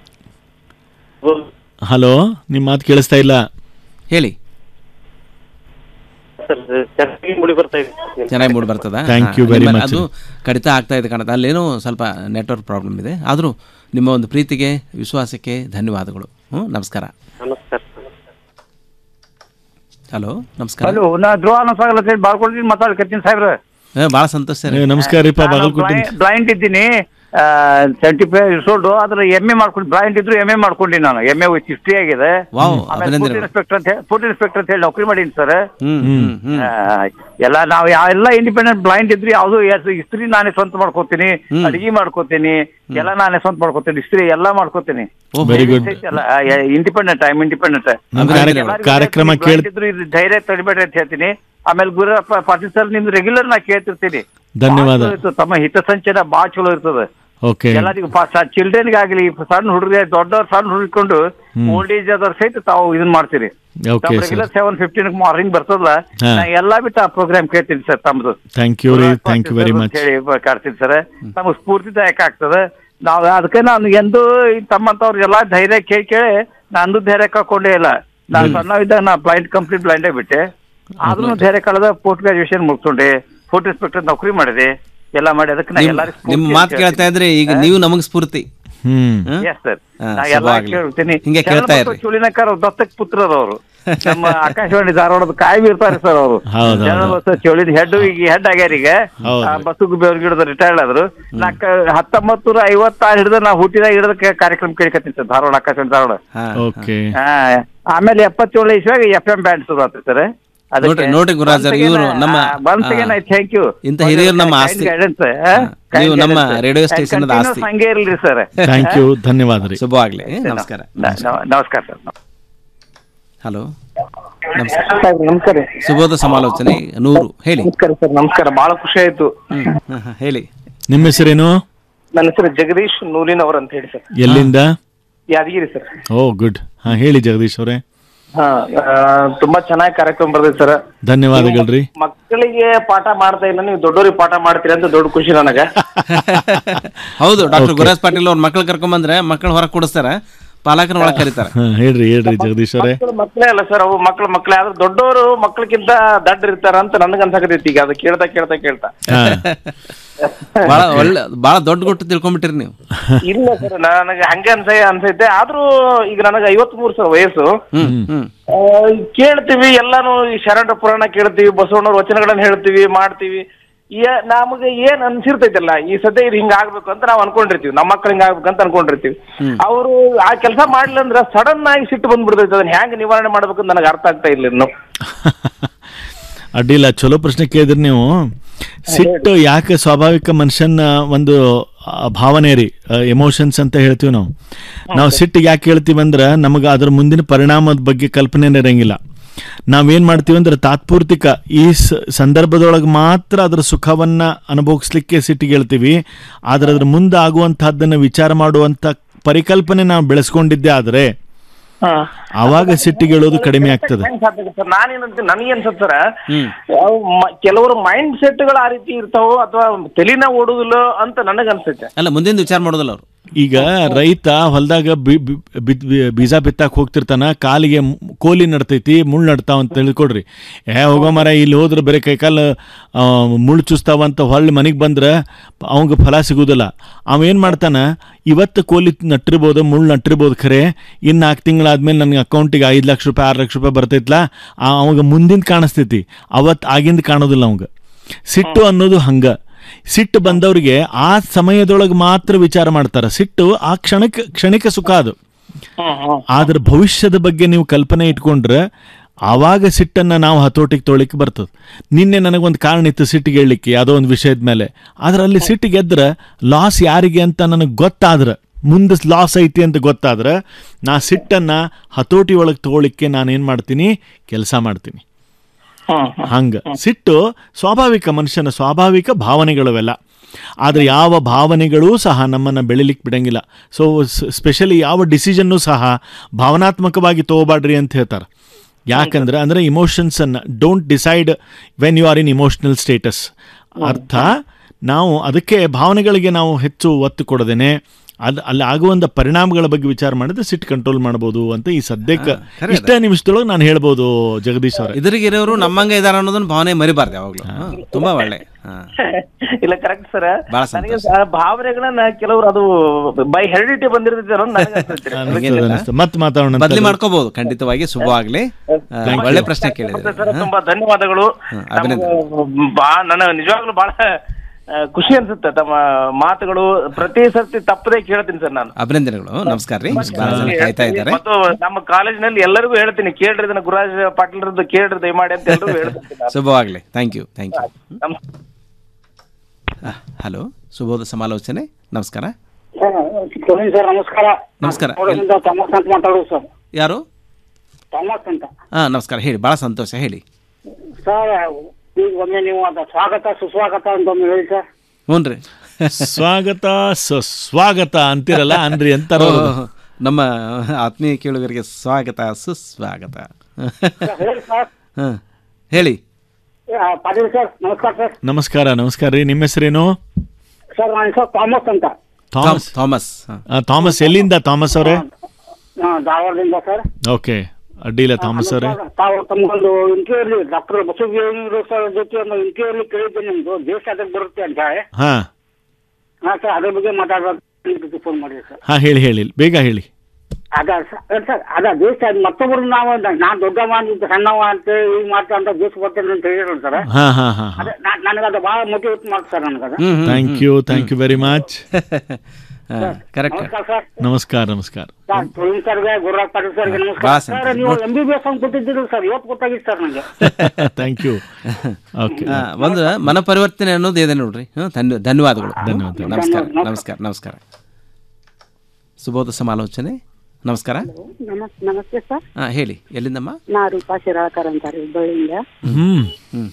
ಹಲೋ ನಿಮ್ಮ ಮಾತು ಕೇಳಿಸ್ತಾ ಇಲ್ಲ ಹೇಳಿ ಸರ್ ಚೆನ್ನಾಗಿ ಮುಡಿ ಬರ್ತಾ ಇದೆ ಸರ್. ಚೆನ್ನಾಗಿ ಮೂಡ್ ಬರ್ತದ Thank you very much. ಅದು ಕಡಿತ ಆಗ್ತಾ ಇದೆ ಕಾಣುತ್ತೆ ಅಲ್ಲೇನೋ ಸ್ವಲ್ಪ ನೆಟ್ವರ್ಕ್ ಪ್ರಾಬ್ಲಮ್ ಇದೆ ಆದರೂ ನಿಮ್ಮ ಒಂದು ಪ್ರೀತಿಗೆ ವಿಶ್ವಾಸಕ್ಕೆ ಧನ್ಯವಾದಗಳು ಹ್ಞೂ ನಮಸ್ಕಾರ ನಮಸ್ಕಾರ ಹಲೋ ನಮಸ್ಕಾರ ಹಲೋ ನಾ ಧ್ರುವ ಅನ್ನೋ ಬಾಳ್ಕೊಳ್ತೀನಿ ಮಾತಾಡ್ಕತ್ತೀನಿ ಸಾಹೇಬ್ರ ಭಾಳ ಸಂತೋಷ ರೀ ನಮಸ್ಕಾರ ರೀಪ್ಪ ಬಾಗಲಕೋಟೆ ಬ್ಲೈಂಡ್ ಇದ್ದೀನಿ ಸೆವೆಂಟಿ ಫೈವ್ ಇಯರ್ಸ್ ಓಲ್ಡ್ ಅದ್ರ ಎಮ್ ಎ ಮಾಡ್ಕೊಂಡು ಬ್ಲೈಂಡ್ ಇದ್ರು ಎಮ್ ಎ ಮಾಡ್ಕೊಂಡಿ ನಾನು ಎಮ್ ಎ ವಿತ್ ಹಿಸ್ಟ್ರಿ ಆಗಿದೆ ವಾವ್, ಆಮೇಲೆ ಫುಡ್ ಅಭಿನಂದನೆಗಳು. ಇನ್ಸ್ಪೆಕ್ಟರ್ ಅಂತ ಹೇಳಿ ಫುಡ್ ಇನ್ಸ್ಪೆಕ್ಟರ್ ಅಂತ ಹೇಳಿ ನೌಕರಿ ಮಾಡೀನಿ ಸರ್ ಹ್ಮ್ ಹ್ಮ್ ಹ್ಮ್ ಎಲ್ಲ ನಾವು ಯಾವ ಎಲ್ಲ ಇಂಡಿಪೆಂಡೆಂಟ್ ಬ್ಲೈಂಡ್ ಇದ್ರಿ ಯಾವ್ದು ಇಸ್ತ್ರಿ ನಾನೇ ಸ್ವಂತ ಮಾಡ್ಕೋತೀನಿ ಅಡಿಗೆ ಮಾಡ್ಕೋತೀನಿ ಎಲ್ಲ ನಾನೇ ಸ್ವಂತ ಮಾಡ್ಕೋತೀನಿ ಇಸ್ತ್ರಿ ಎಲ್ಲಾ ಮಾಡ್ಕೋತೀನಿ Very good. Independent I independent ನಮ್ಮ ಕಾರ್ಯ- ಕಾರ್ಯಕ್ರಮ ಕೇಳ್- ಇದ್ರು ಇದು ಧೈರ್ಯ ತಡಿಬೇಡ್ರಿ ಅಂತ ಹೇಳ್ತೀನಿ ಆಮೇಲೆ ಗುರುಪ್ಪ ಪಾಟೀಲ್ ಸರ್ ನಿಮ್ದು ರೆಗ್ಯುಲರ್ ನಾ ಕೇಳ್ತಿರ್ತೀನಿ ಧನ್ಯವಾದ. ಭಾಳ ಚಲೋ ಇರ್ತದೆ. ತಮ್ಮ ಹಿತಸಂಚನ ಬಾಳ ಚಲೋ ಇರ್ತದೆ ಓಕೆ ಎಲ್ಲರಿಗೂ ಚಿಲ್ಡ್ರನ್ ಆಗ್ಲಿ ಸಣ್ಣ ಹುಡುಗರಿಗೆ ದೊಡ್ಡವ್ರು ಸಣ್ಣ ಹುಡುಕೊಂಡು ಹ್ಮ್. ಓಲ್ಡ್ ಏಜ್ ಆದವ್ರ ಸಹಿತ ತಾವು ಇದನ್ನ ಮಾಡ್ತೀರಿ Okay, sir. Regular seven fifteen morning ಬರ್ತದಲ್ಲ ಹಾ. ನಾ ಎಲ್ಲಾ ಬಿಟ್ಟು ಆ ಪ್ರೋಗ್ರಾಮ್ ಕೇಳ್ತೀನಿ ಸರ್ ತಮ್ದು ಥ್ಯಾಂಕ್ ಯು ರೀ ಥ್ಯಾಂಕ್ ಯು ವೆರಿ ಮಚ್ ಹೇಳಿ ಕಾಡ್ತೀನಿ ಸರ್ ನಮಗೆ ಸ್ಫೂರ್ತಿದಾಯಕ ಆಗ್ತದೆ ನಾವು ಅದಕ್ಕೆ ನಾನು ಎಂದು ಈ ತಮ್ಮಂತವ್ರಿಗೆಲ್ಲ ಧೈರ್ಯ ಕೇಳಿ ಕೇಳಿ ನಂದು ಧೈರ್ಯ ಕಳ್ಕೊಂಡೇ ಇಲ್ಲ ನಾನು ಸಣ್ಣವಿದ್ದಾಗ ನಾ ಬ್ಲೈಂಡ್ ಕಂಪ್ಲೀಟ್ ಬ್ಲೈಂಡೇ ಬಿಟ್ಟೆ ಆದ್ರೂ ಧೈರ್ಯ ಕಳೆದ ಪೋಸ್ಟ್ ಗ್ರಾಜುಯೇಷನ್ ಮುಗಿಸ್ಕೊಂಡೆ ಫುಡ್ ಇನ್ಸ್ಪೆಕ್ಟರ್ ನೌಕರಿ ಮಾಡಿದೆ ಎಲ್ಲ ಮಾಡಿ ಅದಕ್ಕೆ ನಾ ನಿಮ್- ಎಲ್ಲರಿಗೂ ನಿಮ್ ಮಾತು ಕೇಳ್ತಾ ಇದ್ರೆ ಈಗ ನೀವು ನಮಗ್ ಸ್ಫೂರ್ತಿ ಹ್ಮ್ ಎಸ್ ಸರ್ ಹಾ, ನಾ ಎಲ್ಲ ಶುಭವಾಗ್ಲಿ. ಕೇಳ್ತೀನಿ ಹಿಂಗೆ ಕೇಳ್ತಾ ಇರ್ರಿ. ಚುಳಿನಕರ್ ದತ್ತಕ್ ಪುತ್ರರವರು ನಮ್ಮ ಆಕಾಶವಾಣಿ ಧಾರವಾಡದ ಕಾಯಂ ಇರ್ತಾರೆ ಸರ್ ಅವರು ಹೌದು, ಹೌದು. ಚೋಳಿದ ಹೆಡ್ ಈಗ ಹೆಡ್ ಆಗ್ಯಾರ ಈಗ ಹೌದು. ಬಸ್ಸು ಬೇವ್ರಿಗಿಡದ ರಿಟೈರ್ಡ್ ಆದ್ರು ನಾಕ ಹತ್ತೊಂಬತ್ತು ನೂರ ಐವತ್ತಾರು ಹಿಡಿದ ನಾ ಹುಟ್ಟಿದಾಗ ಹಿಡಿದ ಕಾರ್ಯಕ್ರಮ ಕೇಳ್ಕತ್ತೀನಿ ಸರ್ ಧಾರವಾಡ ಆಕಾಶವಾಣಿ ಧಾರವಾಡ ಓಕೆ ಹಾ ಆಮೇಲೆ ಎಪ್ಪತ್ತೇಳು ಇಸ್ವಾಗ ಎಫ್ ಎಂ ಬ್ಯಾಂಡ್ ಶುರು ಆತ್ರಿ ಸರ್ ನೋಡ್ರಿ ನೋಡ್ರಿ ಗುರುರಾಜ್ ಸರ್ ಇವರು ನಮ್ಮ once again I thank you ಇಂಥ ಹಿರಿಯರು ನಮ್ಮ ಆಸ್ತಿ ನೀವು ನಮ್ಮ ರೇಡಿಯೋ ಸ್ಟೇಷನ್ ಆಸ್ತಿ ಹಂಗೆ ಇರ್ಲಿ ಸರ್ ಥ್ಯಾಂಕ್ ಯು ಧನ್ಯವಾದ ರೀ ಶುಭವಾಗ್ಲಿ ನಮಸ್ಕಾರ ನಮಸ್ಕಾರ ಸರ್ ಹಲೋ ನಮಸ್ಕಾರ ನಮಸ್ಕಾರ ಸುಬೋಧ ಸಮಾಲೋಚನೆ ನೂರು ಹೇಳಿ ನಮಸ್ಕಾರ ಸರ್ ನಮಸ್ಕಾರ ಬಹಳ ಖುಷಿ ಆಯ್ತು ಹ್ಮ್, ಹಾ, ಹಾ, ಹೇಳಿ ನಿಮ್ಮ ಹೆಸರೇನು ನನ್ನ ಹೆಸರು ಜಗದೀಶ್ ನೂಲಿನವರ್ ಅಂತ ಹೇಳಿ ಸರ್ ಎಲ್ಲಿಂದ ಯಾದಗಿರಿ ಸರ್ ಓ ಗುಡ್ ಹಾ ಹೇಳಿ ಜಗದೀಶ್ ಅವರೇ ಹಾ ಆ, ತುಂಬಾ ಚೆನ್ನಾಗಿ ಕಾರ್ಯಕ್ರಮ ಬರ್ದೈತೆ ಸರ್ ಧನ್ಯವಾದಗಳ್ರಿ ಮಕ್ಕಳಿಗೆ ಪಾಠ ಮಾಡ್ತಾ ಇಲ್ಲ ನೀವು ದೊಡ್ಡವ್ರಿಗೆ ಪಾಠ ಮಾಡ್ತೀರಿ ಅಂತ ದೊಡ್ಡ ಖುಷಿ ನನಗ ಹೌದು ಡಾಕ್ಟರ್ ಗುರುರಾಜ್ ಪಾಟೀಲ್ ಅವ್ರ ಮಕ್ಳು ಕರ್ಕೊಂಡ್ ಬಂದ್ರೆ ಮಕ್ಕಳು ಹೊರಗೆ ಕೊಡಿಸ್ತಾರ ಪಾಲಕನ ಒಳಗೆ ಕರೀತಾರೆ ಹಾ ಹೇಳ್ರಿ ಹೇಳ್ರಿ ಜಗದೀಶ್ ಅವರೇ ಮಕ್ಕಳು ಮಕ್ಕಳೇ ಅಲ್ಲ ಸರ್ ಅವು ಮಕ್ಳು ಮಕ್ಕಳೇ ಆದ್ರೆ ದೊಡ್ಡವರು ಮಕ್ಕಳಿಗಿಂತ ದಡ್ಡ ಇರ್ತಾರ ಅಂತ ನನಗ ಅನ್ಸಕತೈತಿ ಈಗ ಅದು ಕೇಳ್ತಾ ಕೇಳ್ತಾ ಕೇಳ್ತಾ ಬಹಳ ಒಳ್ಳೆ ಬಹಳ ದೊಡ್ಡ ಗುಟ್ಟು ತಿಳ್ಕೊಂಡ್ಬಿಟ್ಟಿರಿ ನೀವು ಇಲ್ಲ ಸರ್ ನನಗೆ ಹಂಗೆ ಅನ್ಸ ಅನ್ಸೈತೆ ಆದ್ರೂ ಈಗ ನನಗೆ ಐವತ್ ಮೂರು ಸರ್ ವಯಸ್ಸು ಹ್ಮ್ ಹ್ಮ್ ಆ, ಕೇಳ್ತೀವಿ ಎಲ್ಲಾನು ಈ ಶರಣ ಪುರಾಣ ಕೇಳ್ತೀವಿ ಬಸವಣ್ಣವ್ರ ವಚನಗಳನ್ನ ಹೇಳ್ತೀವಿ ಮಾಡ್ತೀವಿ ಏ- ನಮಗೆ ಏನ್ ಅನ್ಸಿರ್ತೈತಲ್ಲ ಈ ಸದ್ಯ ಇದು ಹಿಂಗ ಆಗ್ಬೇಕು ಅಂತ ನಾವ್ ಅನ್ಕೊಂಡಿರ್ತೀವಿ ನಮ್ಮ ಮಕ್ಳು ಹಿಂಗ ಆಗ್ಬೇಕು ಅಂತ ಅನ್ಕೊಂಡಿರ್ತೀವಿ ಅವರು ಆ ಕೆಲಸ ಮಾಡ್ಲಿಲ್ಲ ಅಂದ್ರೆ ಸಡನ್ ಆಗಿ ಸಿಟ್ಟು ಬಂದ್ಬಿಡ್ತೈತೆ ಅದನ್ನ ಹೆಂಗ್ ನಿವಾರಣೆ ಮಾಡ್ಬೇಕು ಅಂತ ನನಗೆ ಅರ್ಥ ಆಗ್ತಾ ಇಲ್ಲ ಇನ್ನು ಅಡ್ಡಿಲ್ಲ ಚಲೋ ಪ್ರಶ್ನೆ ಕೇಳಿದ್ರಿ ನೀವು ಸಿಟ್ಟು ಯಾಕೆ ಸ್ವಾಭಾವಿಕ ಮನುಷ್ಯನ ಒಂದು ಆ, ಭಾವನೆ ರೀ ಎಮೋಷನ್ಸ್ ಅಂತ ಹೇಳ್ತೀವಿ ನಾವು ನಾವು ಸಿಟ್ಟಿಗೆ ಯಾಕೆ ಹೇಳ್ತೀವಿ ಅಂದ್ರೆ ನಮಗೆ ಅದ್ರ ಮುಂದಿನ ಪರಿಣಾಮದ ಬಗ್ಗೆ ಕಲ್ಪನೆನೇ ಇರಂಗಿಲ್ಲ ನಾವೇನ್ ಮಾಡ್ತೀವಿ ಅಂದ್ರೆ ತಾತ್ಪೂರ್ತಿಕ ಈ ಸ- ಸಂದರ್ಭದೊಳಗೆ ಮಾತ್ರ ಅದರ ಸುಖವನ್ನ ಅನುಭವಿಸ್ಲಿಕ್ಕೆ ಸಿಟ್ಟಿಗೆ ಹೇಳ್ತೀವಿ ಆದ್ರೆ ಅದ್ರ ಮುಂದೆ ಆಗುವಂತಹದ್ದನ್ನ ವಿಚಾರ ಮಾಡುವಂತ ಪರಿಕಲ್ಪನೆ ನಾವು ಬೆಳೆಸ್ಕೊಂಡಿದ್ದೆ ಆದ್ರೆ ಆವಾಗ ಸಿಟ್ಟಿಗೆ ಹೇಳೋದು ಕಡಿಮೆ ಆಗ್ತದೆ ಸರ್ ನಾನೇನಂತ ನನಗೆ ಅನ್ಸತ್ ಸರ್ ಅವು ಮ- ಕೆಲವರು ಮೈಂಡ್ ಸೆಟ್ಗಳು ಆ ರೀತಿ ಇರ್ತಾವೋ ಅಥವಾ ತಲೆನ ಓಡುದಿಲ್ಲ ಅಂತ ನನಗೆ ಅನ್ಸುತ್ತೆ ಅಲ್ಲ ಮುಂದಿನ ವಿಚಾರ ಮಾಡೋದಿಲ್ಲ ಅವರು ಈಗ ರೈತ ಹೊಲದಾಗ ಬೀಜ ಬಿತ್ತಾಕ್ ಹೋಗ್ತಿರ್ತಾನ ಕಾಲಿಗೆ ಮು- ಕೋಲಿ ನಡ್ತೈತಿ ಮುಳ್ಳು ನಡ್ತಾವ ಅಂತ ತಿಳ್ಕೊಡ್ರಿ ಏ ಹೋಗೋ ಮರ ಇಲ್ಲಿ ಹೋದ್ರೆ ಬರೀ ಕೈಕಾಲು ಆ, ಮುಳ್ಳು ಚುಸ್ತಾವ ಅಂತ ಹೊಳ್ಳಿ ಮನೆಗೆ ಬಂದ್ರೆ ಅವಂಗ ಫಲ ಸಿಗುದಿಲ್ಲ ಅವ ಏನು ಮಾಡ್ತಾನ ಇವತ್ತು ಕೋಲಿ ನಟ್ಟಿರ್ಬೋದು ಮುಳ್ಳು ನಟ್ಟಿರ್ಬೋದು ಖರೆ ಇನ್ನು ನಾಲ್ಕು ತಿಂಗಳಾದ್ಮೇಲೆ ನನಗೆ ಅಕೌಂಟಿಗೆ ಐದು ಲಕ್ಷ ರೂಪಾಯಿ ಆರು ಲಕ್ಷ ರೂಪಾಯಿ ಬರ್ತೈತ್ಲ ಆ- ಅವಾಗ ಮುಂದಿನ ಕಾಣಿಸ್ತೈತಿ ಅವತ್ತು ಆಗಿಂದ ಕಾಣೋದಿಲ್ಲ ಅವಂಗ ಸಿಟ್ಟು ಅನ್ನೋದು ಹಂಗ ಸಿಟ್ಟು ಬಂದವ್ರಿಗೆ ಆ ಸಮಯದೊಳಗೆ ಮಾತ್ರ ವಿಚಾರ ಮಾಡ್ತಾರ ಸಿಟ್ಟು ಆ ಕ್ಷಣಕ್ಕೆ ಕ್ಷಣಿಕ ಸುಖ ಅದು ಆದ್ರೆ ಭವಿಷ್ಯದ ಬಗ್ಗೆ ನೀವು ಕಲ್ಪನೆ ಇಟ್ಕೊಂಡ್ರೆ ಆವಾಗ ಸಿಟ್ಟನ್ನ ನಾವು ಹತೋಟಿಗೆ ತೊಳಿಕ್ಕೆ ಬರ್ತದೆ ನಿನ್ನೆ ನನಗೊಂದು ಕಾರಣ ಇತ್ತು ಸಿಟ್ಟಿಗೆ ಹೇಳಲಿಕ್ಕೆ ಯಾವುದೋ ಒಂದು ವಿಷಯದ ಮೇಲೆ ಆದ್ರೆ ಅಲ್ಲಿ ಸಿಟ್ಟಿಗೆ ಎದ್ರೆ ಲಾಸ್ ಯಾರಿಗೆ ಅಂತ ನನಗೆ ಗೊತ್ತಾದ್ರೆ ಮುಂದೆ ಲಾಸ್ ಐತಿ ಅಂತ ಗೊತ್ತಾದ್ರೆ ನಾ ಸಿಟ್ಟನ್ನ ಹತೋಟಿ ಒಳಗೆ ತಗೊಳ್ಳಿಕ್ಕೆ ನಾನೇನು ಮಾಡ್ತೀನಿ ಕೆಲಸ ಮಾಡ್ತೀನಿ ಹಂಗ ಸಿಟ್ಟು ಸ್ವಾಭಾವಿಕ ಮನುಷ್ಯನ ಸ್ವಾಭಾವಿಕ ಭಾವನೆಗಳವೆಲ್ಲ ಆದರೆ ಯಾವ ಭಾವನೆಗಳೂ ಸಹ ನಮ್ಮನ್ನು ಬೆಳಿಲಿಕ್ಕೆ ಬಿಡಂಗಿಲ್ಲ ಸೊ ಸ್ಪೆಷಲಿ ಯಾವ ಡಿಸಿಷನ್ನು ಸಹ ಭಾವನಾತ್ಮಕವಾಗಿ ತಗೋಬಾಡ್ರಿ ಅಂತ ಹೇಳ್ತಾರೆ ಯಾಕಂದ್ರೆ ಅಂದರೆ ಇಮೋಷನ್ಸನ್ನು don't decide when you are in emotional status ಅರ್ಥ ನಾವು ಅದಕ್ಕೆ ಭಾವನೆಗಳಿಗೆ ನಾವು ಹೆಚ್ಚು ಒತ್ತು ಕೊಡದೇನೆ ಅದು ಅಲ್ಲಿ ಆಗುವಂಥ ಪರಿಣಾಮಗಳ ಬಗ್ಗೆ ವಿಚಾರ ಮಾಡಿದ್ರೆ ಸಿಟ್ಟು ಕಂಟ್ರೋಲ್ ಮಾಡ್ಬೋದು ಅಂತ ಈ ಸದ್ಯಕ್ಕೆ ಖರೆ ಅದ. ಇಷ್ಟ ನಿಮಿಷದೊಳಗೆ ನಾನು ಹೇಳ್ಬೋದು ಜಗದೀಶ್ ಅವರೇ ಇದ್ರಿಗಿರೋರು ನಮ್ಮಂಗ ಇದಾರ ಅನ್ನೋದನ್ನ ಭಾವನೆ ಮರಿಬಾರ್ದು ಯಾವಾಗ್ಲೂ ಹಾ, ತುಂಬಾ ಒಳ್ಳೆ ಹಾ. ಇಲ್ಲ ಕರೆಕ್ಟ್ ಸರ್ ಬಹಳ ನನಗೆ ಆ ಭಾವನೆಗಳನ್ನ ಕೆಲವರು ಅದು ಬೈ ಹೆರಿಡಿಟಿ ಬಂದಿರ್ತೈತೆ ಅನ್ನೋದು ನನಗೆ ಅನ್ಸುತ್ತೆ ಅನಿಸ್ತದೆ, ಅನಿಸ್ತದೆ. ಮತ್ತೆ ಮಾತಾಡೋಣ ಬದ್ಲಿ ಮಾಡ್ಕೋಬಹುದು ಖಂಡಿತವಾಗಿ ಶುಭವಾಗ್ಲಿ ಆ, Thank you. ಒಳ್ಳೆ ಪ್ರಶ್ನೆ ಕೇಳಿದ್ರಿ ಮತ್ತೆ ಸರ್ ತುಂಬಾ ಧನ್ಯವಾದಗಳು ಅಭಿನಂದನೆ. ನಮ್ಗೆ ಬಾ ನನ್ನ ನಿಜವಾಗ್ಲೂ ಬಹಳ ಆ, ಖುಷಿ ಅನ್ಸುತ್ತೆ ತಮ್ಮ ಮಾತುಗಳು ಪ್ರತಿ ಸರ್ತಿ ತಪ್ಪದೇ ಕೇಳ್ತೀನಿ ಸರ್ ನಾನು ಅಭಿನಂದನೆಗಳು ನಮಸ್ಕಾರ ರೀ ಬಹಳ ಜನ ಕಾಯ್ತಾ ಇದ್ದಾರೆ ಮತ್ತು ನಮ್ಮ ಕಾಲೇಜಿನಲ್ಲಿ ಎಲ್ಲರಿಗೂ ಹೇಳ್ತೀನಿ ಕೇಳ್ರಿ ಇದನ್ನ ಗುರುರಾಜ್ ಪಾಟೀಲ್ರದ್ದು ಕೇಳ್ರಿ ದಯಮಾಡಿ ಅಂತ ಎಲ್ಲರಿಗೂ ಹೇಳ್ತೀನಿ ನಾನು. ಶುಭವಾಗಲಿ ಥ್ಯಾಂಕ್ ಯು ಥ್ಯಾಂಕ್ ಯು ನಮ್- ಹಲೋ ಶುಭೋದ ಸಮಾಲೋಚನೆ ನಮಸ್ಕಾರ ಸರ್ ನಮಸ್ಕಾರ ನಮಸ್ಕಾರ ಕೋಡದಿಂದ ಥಾಮಸ್ ಅಂತ ಮಾತಾಡೋದು ಸರ್ ಯಾರು ಥಾಮಸ್ ಅಂತ ಹಾಂ ನಮಸ್ಕಾರ ಹೇಳಿ ಭಾಳ ಸಂತೋಷ ಹೇಳಿ ಸರ್ ಈಗ ಒಮ್ಮೆ ನೀವು ಅದ ಸ್ವಾಗತ ಸುಸ್ವಾಗತ ಅಂತ ಒಮ್ಮೆ ಹೇಳಿ ಸರ್ ಹ್ಞೂ ರೀ ಸ್ವಾಗತ ಸ್ವಾಗತ ಅಂತಿರಲ್ಲ ಅನ್ರಿ ಅಂತಾರ ಅವ್ರು. ಓ, ನಮ್ಮ ಆತ್ಮೀಯ ಕೇಳುಗರಿಗೆ ಸ್ವಾಗತ ಸುಸ್ವಾಗತ ಹೇಳಿ ಸರ್ ಹಾಂ ಹೇಳಿ ಆ, ಪಾಟೀಲ್ ಸರ್ ನಮಸ್ಕಾರ ಸರ್ ನಮಸ್ಕಾರ ನಮಸ್ಕಾರ ರೀ ನಿಮ್ಮ ಹೆಸರೇನು ಸರ್ ನನ್ನ ಹೆಸರು ಥಾಮಸ್ ಅಂತ ಥಾಮಸ್ ಥಾಮಸ್ ಆ, ಥಾಮಸ್ ಎಲ್ಲಿಂದ ಥಾಮಸ್ ಅವರೇ ಆ, ಧಾರವಾಡದಿಂದ ಸರ್ ಓಕೆ ಅಡ್ಡಿಲ್ಲ ಥಾಮಸ್ ಅವರೇ ತಾವು ತಮಗೊಂದು ಇಂಟರ್ವ್ಯೂ ಡಾಕ್ಟರ್ ಬಸವರಾಜ ಸರ್ ಜೊತೆ ಒಂದು ಇಂಟರ್ವ್ಯೂ ಕೇಳಿದ್ದೆ ನಿಮ್ದು ದೇಶ ಅದಕ್ಕೆ ಬರುತ್ತೆ ಅಂತ ಹಾ ಹಾ ಸರ್ ಅದ್ರ ಬಗ್ಗೆ ಮಾತಾಡೋದು ಫೋನ್ ಮಾಡಿದೆ ಸರ್ ಹಾ ಹೇಳಿ ಹೇಳಿ ಬೇಗ ಹೇಳಿ ಅದ ಸರ್ ಸರ್ ಅದ ದೇಶ ಮತ್ತೊಬ್ರು ನಾವು ನಾನ್ ದೊಡ್ಡವ ಅಂತ ಸಣ್ಣವ ಅಂತ ಈಗ ಮಾಡ್ತಾ ಅಂತ ದೇಶ ಬರ್ತೇನೆ ಅಂತ ಹೇಳಿದ್ರು ಸರ್ ಹಾ ಹಾ ಹಾ ಅದೇ ನನಗೆ ಅದು ಬಹಳ ಮೋಟಿವೇಟ್ ಮಾಡ್ತಾರೆ ಸರ್ ನನಗದ thank you thank you very much correct ನಮಸ್ಕಾರ ಸರ್ ನಮಸ್ಕಾರ ನಮಸ್ಕಾರ ಸರ್ ಪ್ರವೀಣ್ ಸರ್ಗೆ ಗುರುರಾಜ್ ಪಾಟೀಲ್ ಸರ್ಗೆ ಬಾ ನಮಸ್ಕಾರ ಸರ್. ಸರ್ ನೀವು ಎಂ ಬಿ ಬಿ ಎಸ್ ಅಂತ ಕೊಟ್ಟಿದ್ದೀರಿ ಸರ್ ಇವತ್ತು ಗೊತ್ತಾಗಿತ್ತು ಸರ್ ನನಗೆ ಥ್ಯಾಂಕ್ ಯು ಓಕೆ ಆ, ಒಂದು ಮನ ಪರಿವರ್ತನೆ ಅನ್ನೋದು ಇದೆ ನೋಡ್ರಿ ಹ್ಮ್, ಧನ್ಯ ಧನ್ಯವಾದಗಳು ಧನ್ಯವಾದಗಳು. ನಮಸ್ಕಾರ ಧನ್ಯವಾದ. ನಮಸ್ಕಾರ ನಮಸ್ಕಾರ ಸುಬೋಧ ಸಮಾಲೋಚನೆ ನಮಸ್ಕಾರ ನಮಸ್ ನಮಸ್ತೆ ಸರ್ ಹಾಂ ಹೇಳಿ ಎಲ್ಲಿಂದಮ್ಮ ನಾ ರೂಪಾ ಶಿರಾಳ್ಕರ್ ಅಂತಾರೆ ಹುಬ್ಬಳ್ಳಿಯಿಂದ ಹ್ಮ್ ಹ್ಮ್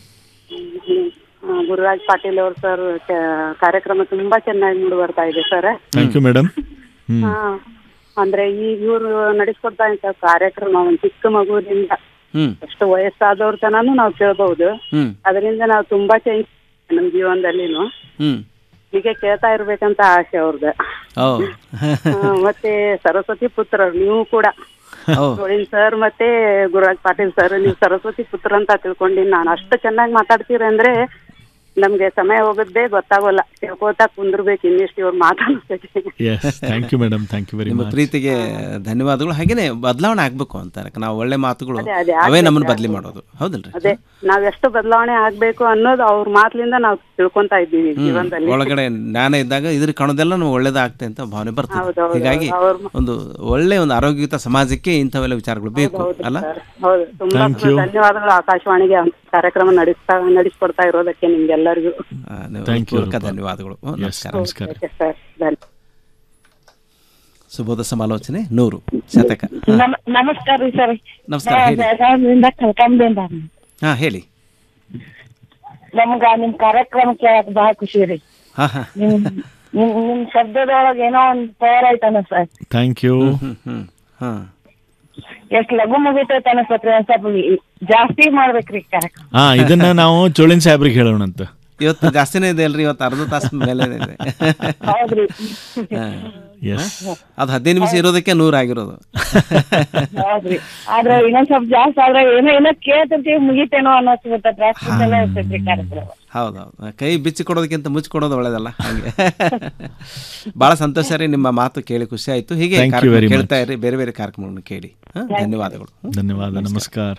ಆ, ಗುರುರಾಜ್ ಪಾಟೀಲ್ ಅವ್ರ ಸರ್ ಕಾರ್ಯಕ್ರಮ ತುಂಬಾ ಚೆನ್ನಾಗಿ ಮೂಡಿ ಬರ್ತಾ ಇದೆ sir thank you madam hmm ಆ, ಅಂದ್ರೆ ಈಗ ಇವ್ರು ನಡೆಸ್ಕೊಡ್ತಾ ಇದ್ದ ಕಾರ್ಯಕ್ರಮ ಒಂದ್ ಚಿಕ್ಕ ಮಗುವಿನಿಂದ ಹ್ಮ್ ಎಷ್ಟು ವಯಸ್ಸಾದವ್ರ ತನಾನು ನಾವು ಕೇಳ್ಬಹುದು ಹ್ಮ್ ಅದರಿಂದ ನಾವು ತುಂಬಾ ಚೇಂಜ್ ನಮ್ ಜೀವನದಲ್ಲಿನು ಹ್ಮ್ ಹೀಗೆ ಕೇಳ್ತಾ ಇರ್ಬೇಕಂತ ಆಸೆ ಅವ್ರದ್ದು ಓ ಮತ್ತೆ ಸರಸ್ವತಿ ಪುತ್ರ ನೀವು ಕೂಡ ಓ ಗೋವಿಂದ್ ಸರ್ ಮತ್ತೆ ಗುರುರಾಜ್ ಪಾಟೀಲ್ ಸರ್ ನೀವು ಸರಸ್ವತಿ ಪುತ್ರ ಅಂತ ತಿಳ್ಕೊಂಡಿನಿ ನಾನು ಅಷ್ಟು ಚೆನ್ನಾಗಿ ಮಾತಾಡ್ತೀರಿ ಅಂದ್ರೆ ನಮ್ಗೆ ಸಮಯ ಹೋಗೋದೇ ಗೊತ್ತಾಗೋಲ್ಲ ತಿಳ್ಕೊತಾ ಕುಂದ್ರಬೇಕು ಇನ್ನಿಷ್ಟು ಇವ್ರು ಮಾತಾಡ್ತೈತಿ yes thank you madam thank you very ನಿಮ್ಮ ಮಚ್ ಪ್ರೀತಿಗೆ ಧನ್ಯವಾದಗಳು ಹಾಗೇನೆ ಬದಲಾವಣೆ ಆಗ್ಬೇಕು ಅಂತಾರೆ ನಾವು ಒಳ್ಳೆ ಮಾತುಗಳು ಅದೇ, ಅದೇ, ಅವೇ ಆಗ್ಬೇಕು, ನಮ್ಮನ್ನು ಆಗ್ಬೇಕು. ಬದಲಿ ಮಾಡೋದು ಹೌದಲ್ರಿ ಅದೇ ನಾವ್ ಎಷ್ಟು ಬದಲಾವಣೆ ಆಗ್ಬೇಕು ಅನ್ನೋದು ಅವ್ರ ಮಾತ್ಲಿಂದ ನಾವು ತಿಳ್ಕೊಂತಾ ಇದ್ದೀವಿ ಹ್ಮ್. ಜೀವನದಲ್ಲಿ ಒಳಗಡೆ ಜ್ಞಾನ ಇದ್ದಾಗ ಇದ್ರ ಕಾಣೋದೆಲ್ಲ ನಮ್ಗೆ ಒಳ್ಳೇದಾಗ್ತದೆ ಅಂತ ಭಾವನೆ ಬರ್ತದೆ ಹೌದು, ಹೌದು, ಹೀಗಾಗಿ ಅವ್ರ ಒಂದು ಒಳ್ಳೆ ಒಂದು ಆರೋಗ್ಯಯುತ ಸಮಾಜಕ್ಕೆ ಇಂಥವೆಲ್ಲ ವಿಚಾರಗಳು ಬೇಕು ಅಲ್ಲ ಹೌದು ತುಂಬಾ Thank you. ಧನ್ಯವಾದಗಳು ಆಕಾಶವಾಣಿಗೆ ಅಂತ ಕಾರ್ಯಕ್ರಮ ನಡೆಸ್ತಾ ನಡೆಸ್ಕೊಡ್ತಾ ಇರೋದಕ್ಕೆ ನಿಮ್ಗೆಲ್ಲರಿಗೂ ಆ, ನೀವು Thank you, ಪೂರ್ವಕ ರೂಪಾ. ಧನ್ಯವಾದಗಳು ಹ್ಮ್, Yes, ನಮಸ್ಕಾರ ನಮಸ್ಕಾರ ಓಕೆ ಸರ್ ಧನ್ಯ ಸುಬೋಧ ಸಮಾಲೋಚನೆ ನೂರು ಶತಕ ನಮ- ನಮಸ್ಕಾರ ರೀ ಸರ್ ನಮಸ್ಕಾರ, ಹೇಳಿ. ಬೆಳಗಾವಿಯಿಂದ ಕಲ್ಕಂಬದಿಂದ ಹಾ ಹೇಳಿ ನಮ್ಗ ನಿಮ್ ಕಾರ್ಯಕ್ರಮ ಕೇಳಕ್ ಬಹಳ ಖುಷಿ ರೀ ಹಾ ಹಾ ನಿಮ್ ನಿಮ್ ನಿಮ್ ಶಬ್ದದೊಳಗ ಏನೋ ಒಂದ್ ಪವರ್ ಐತನ ಸರ್ ಥ್ಯಾಂಕ್ ಯು ಹ್ಮ್ ಹಾ ಎಷ್ಟ್ ಲಘು ಮುಗಿತೈತೆ ಅನಸ್ತತ್ರಿ ಒಂದ್ ಸ್ವಲ್ಪ ಈ- ಜಾಸ್ತಿ ಮಾಡ್ಬೇಕ್ರಿ ಕಾರ್ಯಕ್ರಮ ಹಾ ಇದನ್ನ ನಾವು ಚೋಳಿನ್ ಸಾಹೇಬ್ರಿಗೆ ಹೇಳೋಣಂತ ಇವತ್ತು ಜಾಸ್ತಿನೇ ಇದೆ ಅಲ್ರಿ ಇವತ್ತು ಅರ್ಧ ತಾಸು ಮೇಲೆ ಇದೆ ಹೌದ್ರಿ ಹಾ. Yes. ಅದು ಹದಿನೈದು ನಿಮಿಷ ಇರೋದಕ್ಕೆ ನೂರು ಆಗಿರೋದು ಹೌದ್ರಿ ಆದ್ರೆ ಇನ್ನೊಂದ್ ಸ್ವಲ್ಪ ಜಾಸ್ತಿ ಆದ್ರೆ ಏನೋ ಏನೋ ಕೇಳ್ತಿರ್ತೀವಿ ಮುಗಿತೇನೋ ಅನ್ನಿಸ್ಬಿಡ್ತ ಪ್ರಾಕ್ಟೀಸ್ ಎಲ್ಲ ಇರ್ತೈತ್ರಿ ಕಾರ್ಯಕ್ರಮ ಹೌದೌದು ಕೈ ಬಿಚ್ಚಿ ಕೊಡೋದಕ್ಕಿಂತ ಮುಚ್ಚಿ ಕೊಡೋದು ಒಳ್ಳೇದಲ್ಲ ಹಾಗೆ ಬಹಳ ಸಂತೋಷ ರೀ ನಿಮ್ಮ ಮಾತು ಕೇಳಿ ಖುಷಿ ಆಯ್ತು ಹೀಗೆ Thank you ಕಾರ್ಯಕ್ರಮ very ಕೇಳ್ತಾ ಇರಿ ಬೇರೆ ಬೇರೆ ಕಾರ್ಯಕ್ರಮಗಳನ್ನು ಕೇಳಿ ಹಾ, ಧನ್ಯವಾದಗಳು ಧನ್ಯವಾದ ನಮಸ್ಕಾರ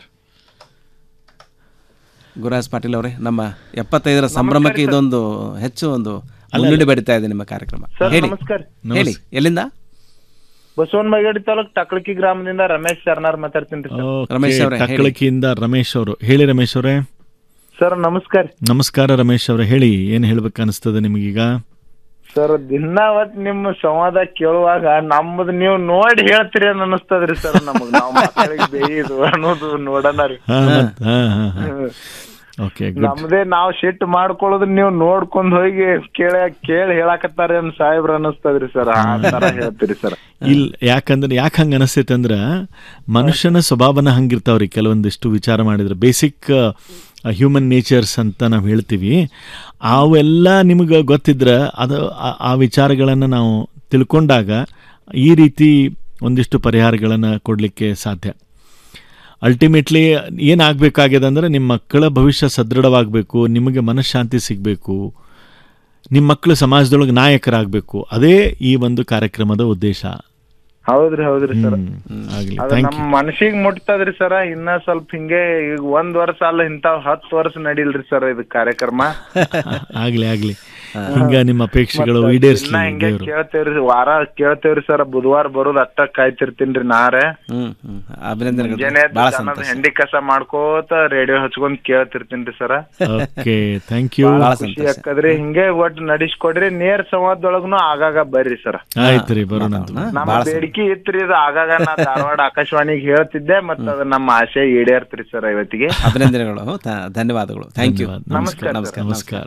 ಗುರುರಾಜ್ ಪಾಟೀಲ್ ಅವರೇ ನಮ್ಮ ಎಪ್ಪತ್ತೈದರ ಸಂಭ್ರಮಕ್ಕೆ ಇದೊಂದು ಹೆಚ್ಚು ಒಂದು ಮುನ್ನುಡಿ ಬಡಿತಾ ಇದೆ ನಿಮ್ಮ ಕಾರ್ಯಕ್ರಮ ಸರ್, ಹೇಳಿ ನಮಸ್ಕಾರ. ಹೇಳಿ ಎಲ್ಲಿಂದ ಬಸವನ ಮೈಗಡಿ ತಾಲೂಕ್ ಟಕ್ಳಕಿ ಗ್ರಾಮದಿಂದ ರಮೇಶ್ ಶರ್ನಾರ್ ಮಾತಾಡ್ತೀನಿ ಸರ್ ರಮೇಶ್ ಅವ್ರೆ, ಹೇಳಿ. ಟಕ್ಕಳಕಿಯಿಂದ ರಮೇಶ್ ಅವರು ಹೇಳಿ ರಮೇಶ್ ಅವರೇ ಸರ್ ನಮಸ್ಕಾರ ನಮಸ್ಕಾರ ರಮೇಶ್ ಅವರೇ ಹೇಳಿ ಏನ್ ಹೇಳ್ಬೇಕು ಅನಿಸ್ತದೆ ನಿಮಗೀಗ ಸರ್ ದಿನ ಅವತ್ ನಿಮ್ಮ ಸಂವಾದ ಕೇಳುವಾಗ ನಮ್ಮದ್ ನೀವು ನೋಡಿ ಹೇಳ್ತೀರಿ ಅಂತ ಅನಸ್ತದ್ರಿ ಸರ್ ನಮಗ್ ನಾವ್ ಮಕ್ಕಳಿಗೆ ಬೇಯಿದು ಅನ್ನೋದು ನೋಡೋಣ ರೀ ಹಾ ಮತ್- ಹಾ ಹಾ ಹಾ ಓಕೆ ಗುಡ್ ನಮ್ದೇ ನಾವ್ ಶಿಟ್ ಮಾಡ್ಕೊಳ್ಳೋದ್ ನೀವು ನೋಡ್ಕೊಂಡ್ ಹೋಗಿ ಕೇಳ ಕೇಳಿ ಹೇಳಾಕತ್ತಾರ ಅನ್ ಸಾಹೇಬ್ರ ಅನಸ್ತದ್ರಿ ಸರ್ ಆ ತರ ಹೇಳ್ತೀರಿ ಸರ್ ಇಲ್ಲ ಯಾಕಂದ್ರೆ ಯಾಕೆ ಹಂಗೆ ಅನಿಸ್ತೈತೆ ಅಂದ್ರೆ ಮನುಷ್ಯನ ಸ್ವಭಾವನ ಹಂಗಿರ್ತಾವ್ರಿ ಕೆಲವೊಂದಿಷ್ಟು ವಿಚಾರ ಮಾಡಿದ್ರೆ ಬೇಸಿಕ್ ಹ್ಯೂಮನ್ ನೇಚರ್ಸ್ ಅಂತ ನಾವು ಹೇಳ್ತೀವಿ ಅವೆಲ್ಲ ನಿಮಗೆ ಗೊತ್ತಿದ್ರೆ ಅದು ಆ- ಆ ವಿಚಾರಗಳನ್ನು ನಾವು ತಿಳ್ಕೊಂಡಾಗ ಈ ರೀತಿ ಒಂದಿಷ್ಟು ಪರಿಹಾರಗಳನ್ನು ಕೊಡಲಿಕ್ಕೆ ಸಾಧ್ಯ ಅಲ್ಟಿಮೇಟ್ಲಿ ಏನಾಗಬೇಕಾಗ್ಯದ ಅಂದರೆ ನಿಮ್ಮ ಮಕ್ಕಳ ಭವಿಷ್ಯ ಸದೃಢವಾಗಬೇಕು ನಿಮಗೆ ಮನಃಶಾಂತಿ ಸಿಗಬೇಕು ನಿಮ್ಮ ಮಕ್ಕಳು ಸಮಾಜದೊಳಗೆ ನಾಯಕರಾಗಬೇಕು ಅದೇ ಈ ಒಂದು ಕಾರ್ಯಕ್ರಮದ ಉದ್ದೇಶ ಹೌದ್ರಿ ಹೌದ್ರಿ ಸರ್ ಆಗ್ಲಿ ಅದು ಥ್ಯಾಂಕ್ ನಮ್ ಮನಸ್ಸಿಗೆ ಮುಟ್ತದ್ರಿ ಸರ ಇನ್ನ ಸ್ವಲ್ಪ ಹಿಂಗೆ ಈಗ ಒಂದ್ ವರ್ಷ ಅಲ್ಲ ಇಂತಾವ್ ಹತ್ತು ವರ್ಷ ನಡಿಲ್ರಿ ಸರ್ ಇದು ಕಾರ್ಯಕ್ರಮ ಆಗ್ಲಿ ಆಗ್ಲಿ ಹಿಂಗ ನಿಮ್ಮ ಅಪೇಕ್ಷೆಗಳು ಮತ್ತ್ ಈಡೇರಿಸ್ಲಿ ದಿನ ಹಿಂಗೆ ದೇವ್ರು ಕೇಳ್ತೇವ್ರಿ ವಾರ ಕೇಳ್ತೇವ್ರಿ ಸರ್ ಬುಧವಾರ ಬರೋದ್ ಅಟ್ಟ ಕಾಯ್ತಿರ್ತೀನ್ರಿ ನಾರೇ ಹ್ಮ್ ಹ್ಮ್ ಅಭಿನಂದನೆಗಳು ಮುಂಜಾನೆ ಎದ್ದು ಬಹಳ ದನದ ಸಂತೋಷ ಹೆಂಡಿ ಕಸ ಮಾಡ್ಕೋತ ರೇಡಿಯೋ ಹಚ್ಕೊಂಡ್ ಕೇಳ್ತಿರ್ತೀನ್ರಿ ಸರ ಓಕೆ ಥ್ಯಾಂಕ್ ಯು ಭಾಳ ಖುಷಿ ಆಕ್ಕದ್ರಿ ಹಿಂಗೆ ಒಟ್ಟು ನಡಿಸ್ಕೊಡ್ರಿ ನೇರ ಸಂವಾದದೊಳಗ್ನು ಆಗಾಗ ಬರ್ರಿ ಸರ್ ಆಯ್ತು ರೀ ಬರೋಣ ಅಂತ. ನಮ್ಮ ಬೇಡಿಕೆ ಇತ್ರಿ ಇದು ಆಗಾಗ ನಾ ಧಾರವಾಡ ಆಕಾಶವಾಣಿಗೆ ಹೇಳ್ತಿದ್ದೆ ಮತ್ತ ಅದು ನಮ್ಮ ಆಸೆ ಈಡೇರ್ತ್ರಿ ಸರ್ ಇವತ್ತಿಗೆ ಅಭಿನಂದನೆಗಳು ತ- ಧನ್ಯವಾದಗಳು ಥ್ಯಾಂಕ್ ಯು ನಮಸ್ಕಾರ ನಮಸ್ಕಾರ ನಮಸ್ಕಾರ